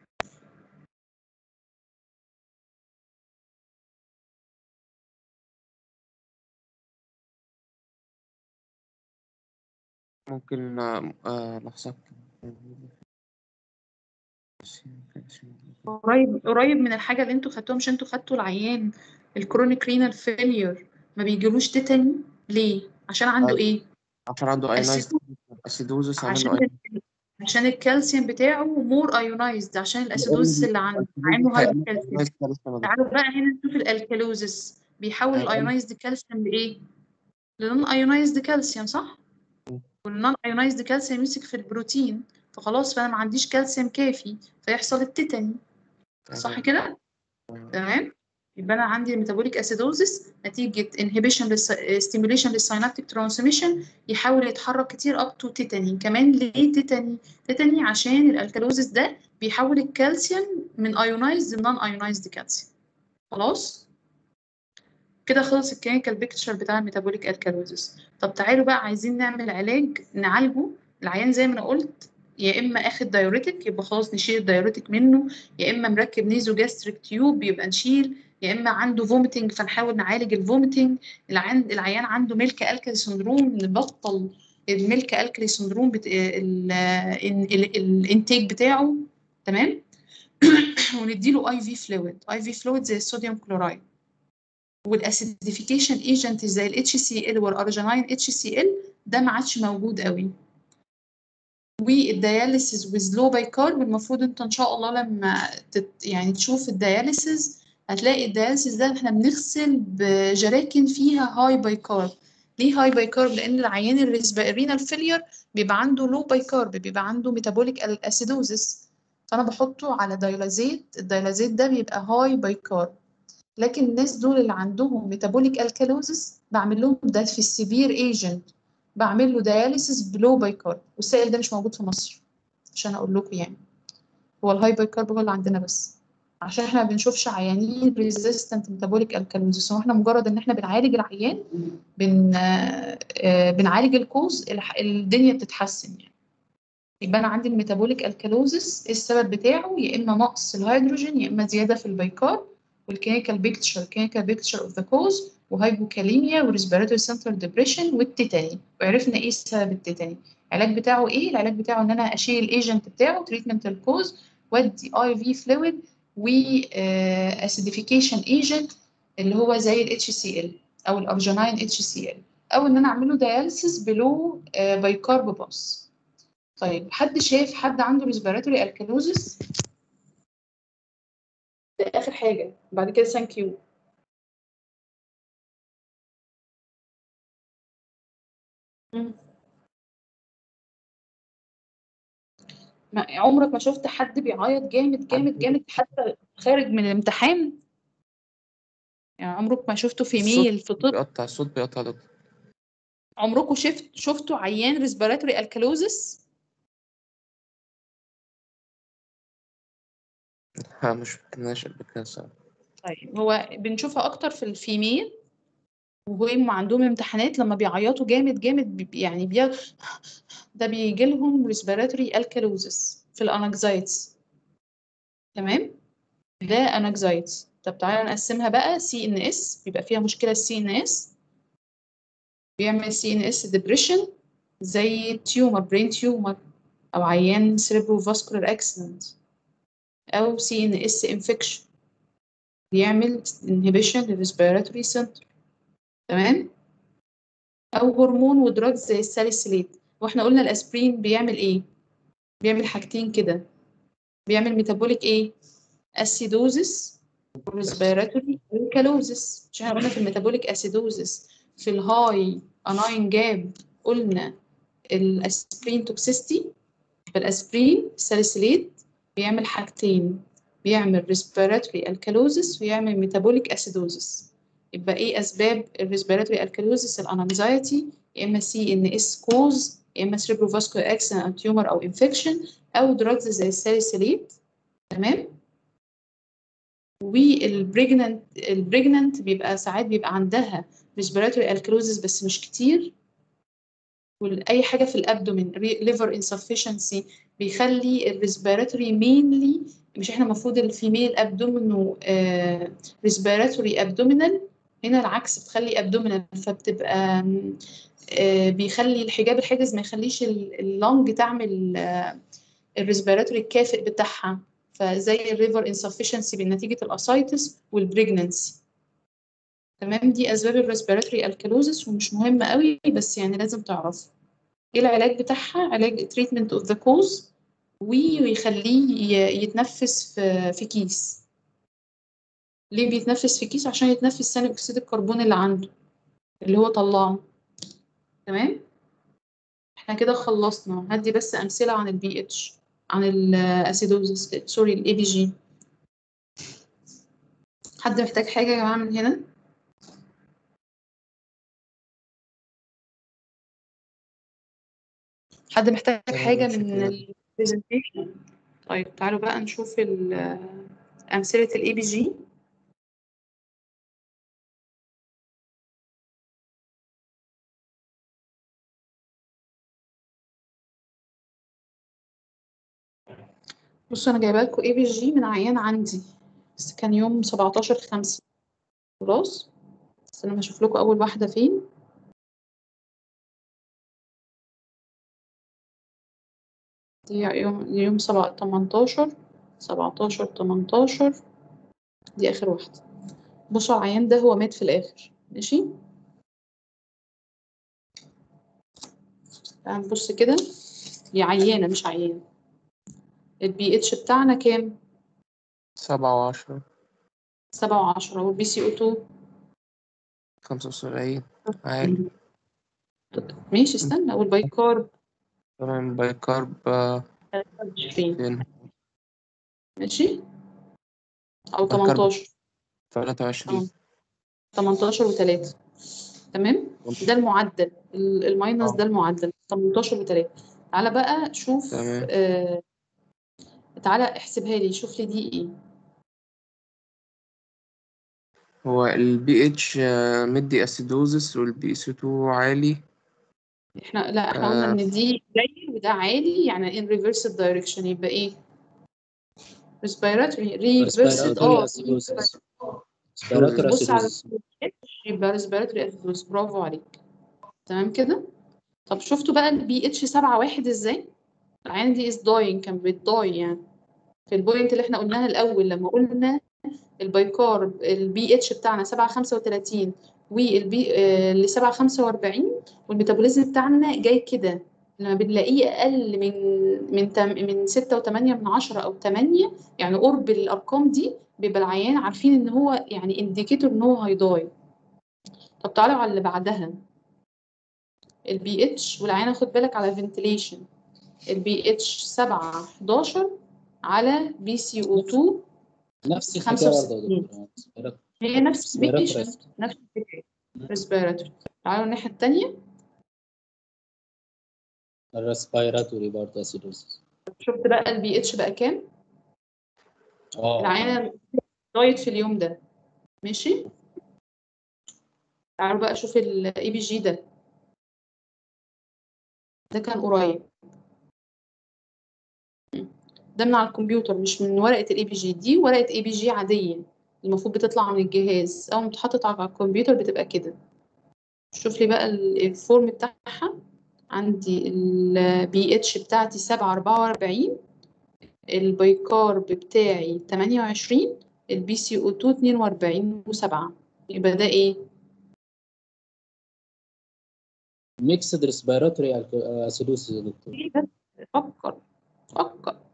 ممكن آه، آه، لحظة قريب قريب من الحاجة اللي انتوا خدتوها مش انتوا خدتوا العيان الكرونيك رينال فيلير ما بيجيلوش تيتاني ليه عشان عنده أيوة. ايه عشان عنده ايونايزد اسيدوزس عامل له عشان عشان الكالسيوم بتاعه مور ايونايزد عشان الاسيدوزس اللي عنده مع انه هاي كالسيوم تعالوا بقى هنا نشوف الالكالوزس بيحول أيوة. الايونايزد كالسيوم لايه لنون ايونايزد كالسيوم صح والنون ايونايزد كالسيوم يمسك في البروتين فخلاص فانا ما عنديش كالسيوم كافي فيحصل التيتاني صح كده تمام يبقى انا عندي الميتابوليك اسيدوزس نتيجه انهبيشن ستيميوليشن للسينابتيك ترانسميشن يحاول يتحرك كتير اب تو تيتاني كمان ليه تيتاني تيتاني عشان الالكالوزس ده بيحول الكالسيوم من ايونايزد لنون ايونايزد كالسيوم خلاص كده خلص الكلينيكال بيكتشر بتاع الميتابوليك الكالوزس طب تعالوا بقى عايزين نعمل علاج نعالجه العيان زي ما انا قلت يا اما اخد دايوريتك يبقى خلاص نشيل الدايوريتك منه يا اما مركب نيزو جاستريك تيوب يبقى نشيل يا اما عنده فوميتنج فنحاول نعالج الفوميتنج العيان العيان عنده ميلك الكالي سندروم نبطل الميلك الكالي سندروم بت... ال... ال... ال... الانتاج بتاعه تمام ونديله اي في فلويد اي في فلويد زي الصوديوم كلورايد والاسيديفيكيشن ايجنت زي الاتش سي ال والارجينين اتش سي ال ده ما عادش موجود قوي والدياليسيس ويز لو بايكارب المفروض انت ان شاء الله لما تت يعني تشوف الدياليسيس هتلاقي الدياليسيس ده احنا بنغسل بجراكن فيها هاي بايكارب ليه هاي بايكارب لان العيان الرينال فيلير بيبقى عنده لو بايكارب بيبقى عنده ميتابوليك اسيدوزس فانا بحطه على دايلازيت الدايلازيت ده بيبقى هاي بايكارب لكن الناس دول اللي عندهم ميتابوليك الكالوزس بعمل لهم ده في السيفير ايجنت بعمل له دياليسيس بلو بايكارب والسائل ده مش موجود في مصر عشان اقول لكم يعني هو الهاي بايكارب هو اللي عندنا بس عشان احنا ما بنشوفش عيانين ريزيستنت ميتابوليك الكالوزس هو احنا مجرد ان احنا بنعالج العيان بن آه آه بنعالج الكوز الح- الدنيا بتتحسن يعني يبقى انا عندي الميتابوليك الكالوزس السبب بتاعه يا اما نقص الهيدروجين يا اما زياده في البيكار والكلينيكال بيكتشر كلينيكال بيكتشر اوف ذا كوز وهايبوكاليميا وريسبيراتوري سنترال ديبريشن والتيتاني وعرفنا ايه سبب التيتاني العلاج بتاعه ايه العلاج بتاعه ان انا اشيل الايجنت بتاعه تريتمنت الكوز وادي اي في فلويد و اسيديفيكيشن ايجنت اللي هو زي الاتش سي ال او الارجينين اتش سي ال او ان انا اعمل له دياليسيس بلو بايكارب باس طيب حد شايف حد عنده ريسبيراتوري الكالوزس ده اخر حاجه بعد كده ثانك يو ما عمرك ما شفت حد بيعيط جامد جامد جامد حتى خارج من الامتحان يعني عمرك ما شفته في ميل في طب بيقطع الصوت بيقطع يا دكتور عمركم شفت شفتوا عيان ريسبيراتوري الكالوزس ها مش مكناش قبل كده الصراحة. طيب هو بنشوفها اكتر في الفيميل وهم عندهم امتحانات لما بيعيطوا جامد جامد بي- يعني بي... ده بيجي لهم ريسبيراتوري الكالوزس في الانكزايتس تمام ده انكزايتس طب تعالى نقسمها بقى سي ان اس بيبقى فيها مشكله السي ان اس بيعمل سي ان اس ديبريشن زي تيومر برين تيومر او عيان سيريبرو فاسكولار اكسيدنت او سي ان اس انفكشن بيعمل انهبيشن للريسبيراتوري سنتر تمام او هرمون ودراج زي الساليسيليت واحنا قلنا الاسبرين بيعمل ايه بيعمل حاجتين كده بيعمل ميتابوليك ايه اسيدوزس وريسبيراتوري الكالوزس عشان احنا قلنا في الميتابوليك اسيدوزس في الهاي اناين جاب قلنا الاسبرين توكسيستي فالاسبرين ساليسيليت بيعمل حاجتين بيعمل ريسبيراتوري الكالوزس ويعمل ميتابوليك اسيدوزس يبقى ايه اسباب الريسبيراتوري الكالوزس الانكزايتي يا اما سي ان اس كوز يا اما سيربروفاسكولار اكسن او تيومر او انفكشن او دراجز زي الساليسيليت تمام والبريجننت البريجننت بيبقى ساعات بيبقى عندها ريسبيراتوري الكالوزس بس مش كتير واي حاجه في الابدومين ليفر انسفشنسي بيخلي الريسبيراتوري مينلي مش احنا المفروض الفيميل ابدومينو ريسبيراتوري ابدومينال هنا العكس بتخلي ابدومينال فبتبقى آه، بيخلي الحجاب الحاجز ما يخليش اللونج تعمل الريسبيراتوري الكافئ بتاعها فزي الريفر انسفشنسي بنتيجه الاسايتس والبريجننسي تمام دي اسباب الريسبيراتوري الكالوزس ومش مهمه قوي بس يعني لازم تعرفها ايه العلاج بتاعها علاج تريتمنت اوف ذا كوز ويخليه ي- يتنفس في في كيس ليه بيتنفس في كيس عشان يتنفس ثاني اكسيد الكربون اللي عنده اللي هو طلعه تمام احنا كده خلصنا هدي بس امثله عن البي اتش عن الاسيدوزس سوري الاي بي جي حد محتاج حاجه يا جماعه من هنا حد محتاج تمام، حاجه من شكراً. البرزنتيشن طيب تعالوا بقى نشوف ال- امثله الاي بي جي بصوا انا جايبه لكم اي بي جي من عيان عندي بس كان يوم 17 5 خلاص بس انا هشوف لكم اول واحده فين دي يوم دي يوم سبعة 18 17 18 دي اخر واحده بصوا العيان ده هو مات في الاخر ماشي تعال نبص كده هي عيانه مش عيان البي اتش بتاعنا كام سبعة وعشرة سبعة وعشرة والبي سي او 2 خمسة وسبعين عالي ماشي استنى والبايكارب تمام بايكارب آه، 23 فين ماشي او بايكارب 18 تلاتة وعشرين 18 و3 تمام ده المعدل ال- الماينس آه. ده المعدل 18 و3 تعالى بقى شوف تمام. آه تعالى احسبها لي شوف لي دي ايه هو البي اتش مدي اسيدوزس والبي اس 2 عالي احنا لا احنا قلنا آه. ان دي قليل وده عالي يعني in reverse direction يبقى ايه respiratory reversed respiratory اه acidosis respiratory بص على acidosis يبقى respiratory acidosis برافو عليك تمام كده طب شفتوا بقى البي اتش 7 واحد ازاي العيان دي از داينج كان بتضاي يعني في البوينت اللي احنا قلناها الاول لما قلنا البايكارب البي اتش بتاعنا 7 35 والبي آه، اللي 7 45 والميتابوليزم بتاعنا جاي كده لما بنلاقيه اقل من من تم من 6 و8 من 10 او 8 يعني قرب الارقام دي بيبقى العيان عارفين ان هو يعني انديكيتور ان هو هيضاي طب تعالوا على اللي بعدها البي اتش والعيان خد بالك على فنتليشن البي اتش 7 11 على بي سي او 2 نفس الحكايه برضه يا 65 دكتور هي نفس Respiratory patient نفس الفكرة ريسبيراتوري تعالوا الناحية التانية الريسبيراتوري برضه acidosis شفت بقى البي اتش بقى كام اه العيان دايت في اليوم ده ماشي تعالوا بقى شوف الاي بي جي ده ده كان قريب ده من على الكمبيوتر مش من ورقة الاي بي جي دي ورقة اي بي جي عادية المفروض بتطلع من الجهاز اول ما بتتحط على الكمبيوتر بتبقى كده شوف لي بقى ال- الفورم بتاعها عندي البي اتش بتاعتي 7 44 البيكارب بتاعي 28 البي سي او 2 42 و7 يبقى ده ايه ميكسد ريسبيراتوري acidosis يا دكتور إيه بس فكر فكر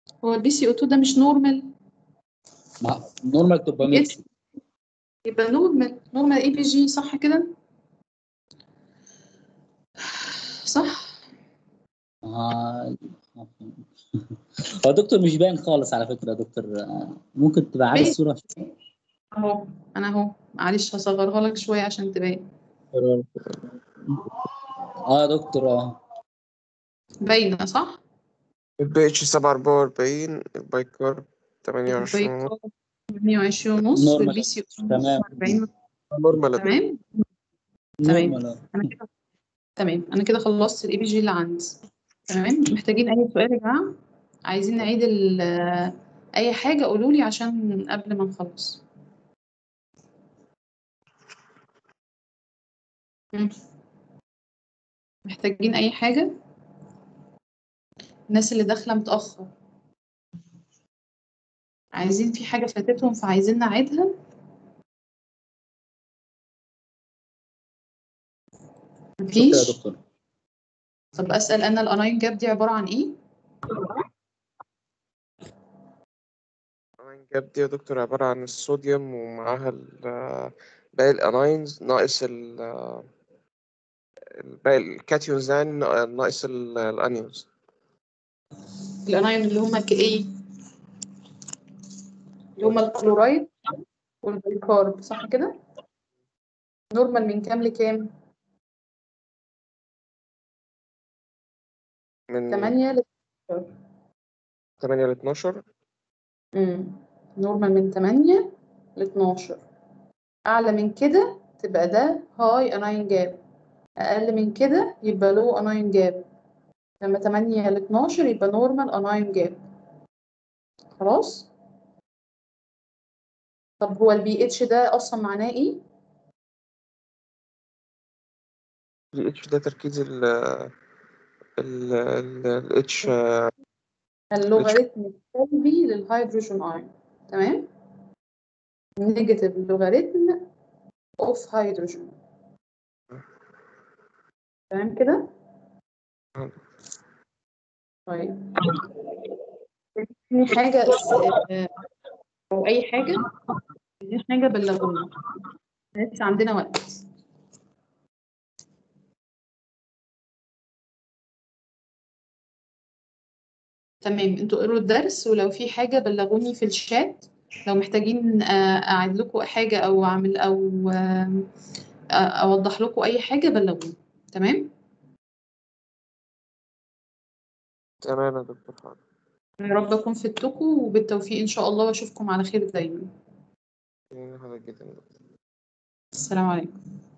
هو البي سي او 2 ده مش نورمال مع نورمال تبقى ميكس يبقى نورمال نورمال اي بي جي صح كده صح آه. هو دكتور مش باين خالص على فكرة يا دكتور آه، ممكن تبقى عارف باين. الصورة اهو انا اهو معلش هصغرها لك شويه عشان تبان اه يا دكتور اه باينه صح البي اتش سبعة أربعة وأربعين البايكارب تمانية وعشرين ونص 28 ونص نورمال. والبي سي تمام. 40 نورمال تمام تمام. نورمال آه. انا كده تمام انا كده خلصت الاي بي جي اللي عندي تمام محتاجين اي سؤال يا جماعه عايزين نعيد ال- اي حاجه قولوا لي عشان قبل ما نخلص مم. محتاجين اي حاجه الناس اللي داخله متاخر عايزين في حاجه فاتتهم فعايزين نعيدها شكرا مفيش يا دكتور طب اسال انا الاناين جاب دي عباره عن ايه الأناين جاب دي يا دكتور عبارة عن الصوديوم ومعاها ال- باقي الأناينز ناقص ال باقي الكاتيونز يعني ناقص ال- الأنيونز الانايون اللي هما ايه اللي هما الكلورايد والبيكارب صح كده نورمال من كام لكام من 8 ل 8 ل 12 امم نورمال من 8 ل 12 اعلى من كده تبقى ده هاي اناين جاب اقل من كده يبقى لو اناين جاب لما 8 ل 12 يبقى نورمال اناين جاب خلاص طب هو البي اتش ده اصلا معناه ايه ال H ده تركيز ال ال ال H اللوغاريتم السلبي للهيدروجين ايون تمام نيجاتيف لوغاريتم اوف هيدروجين تمام كده آه. طيب في حاجة آه، أو أي حاجة في حاجة بلغونا لسه عندنا وقت تمام انتوا قروا الدرس ولو في حاجة بلغوني في الشات لو محتاجين آه، أعيد لكم حاجة أو أعمل أو آه، آه، أوضح لكم أي حاجة بلغوني تمام تمام يا دكتور حاضر يا رب أكون فدتكم وبالتوفيق إن شاء الله وأشوفكم على خير دايما حضرتك جدا يا دكتور. السلام عليكم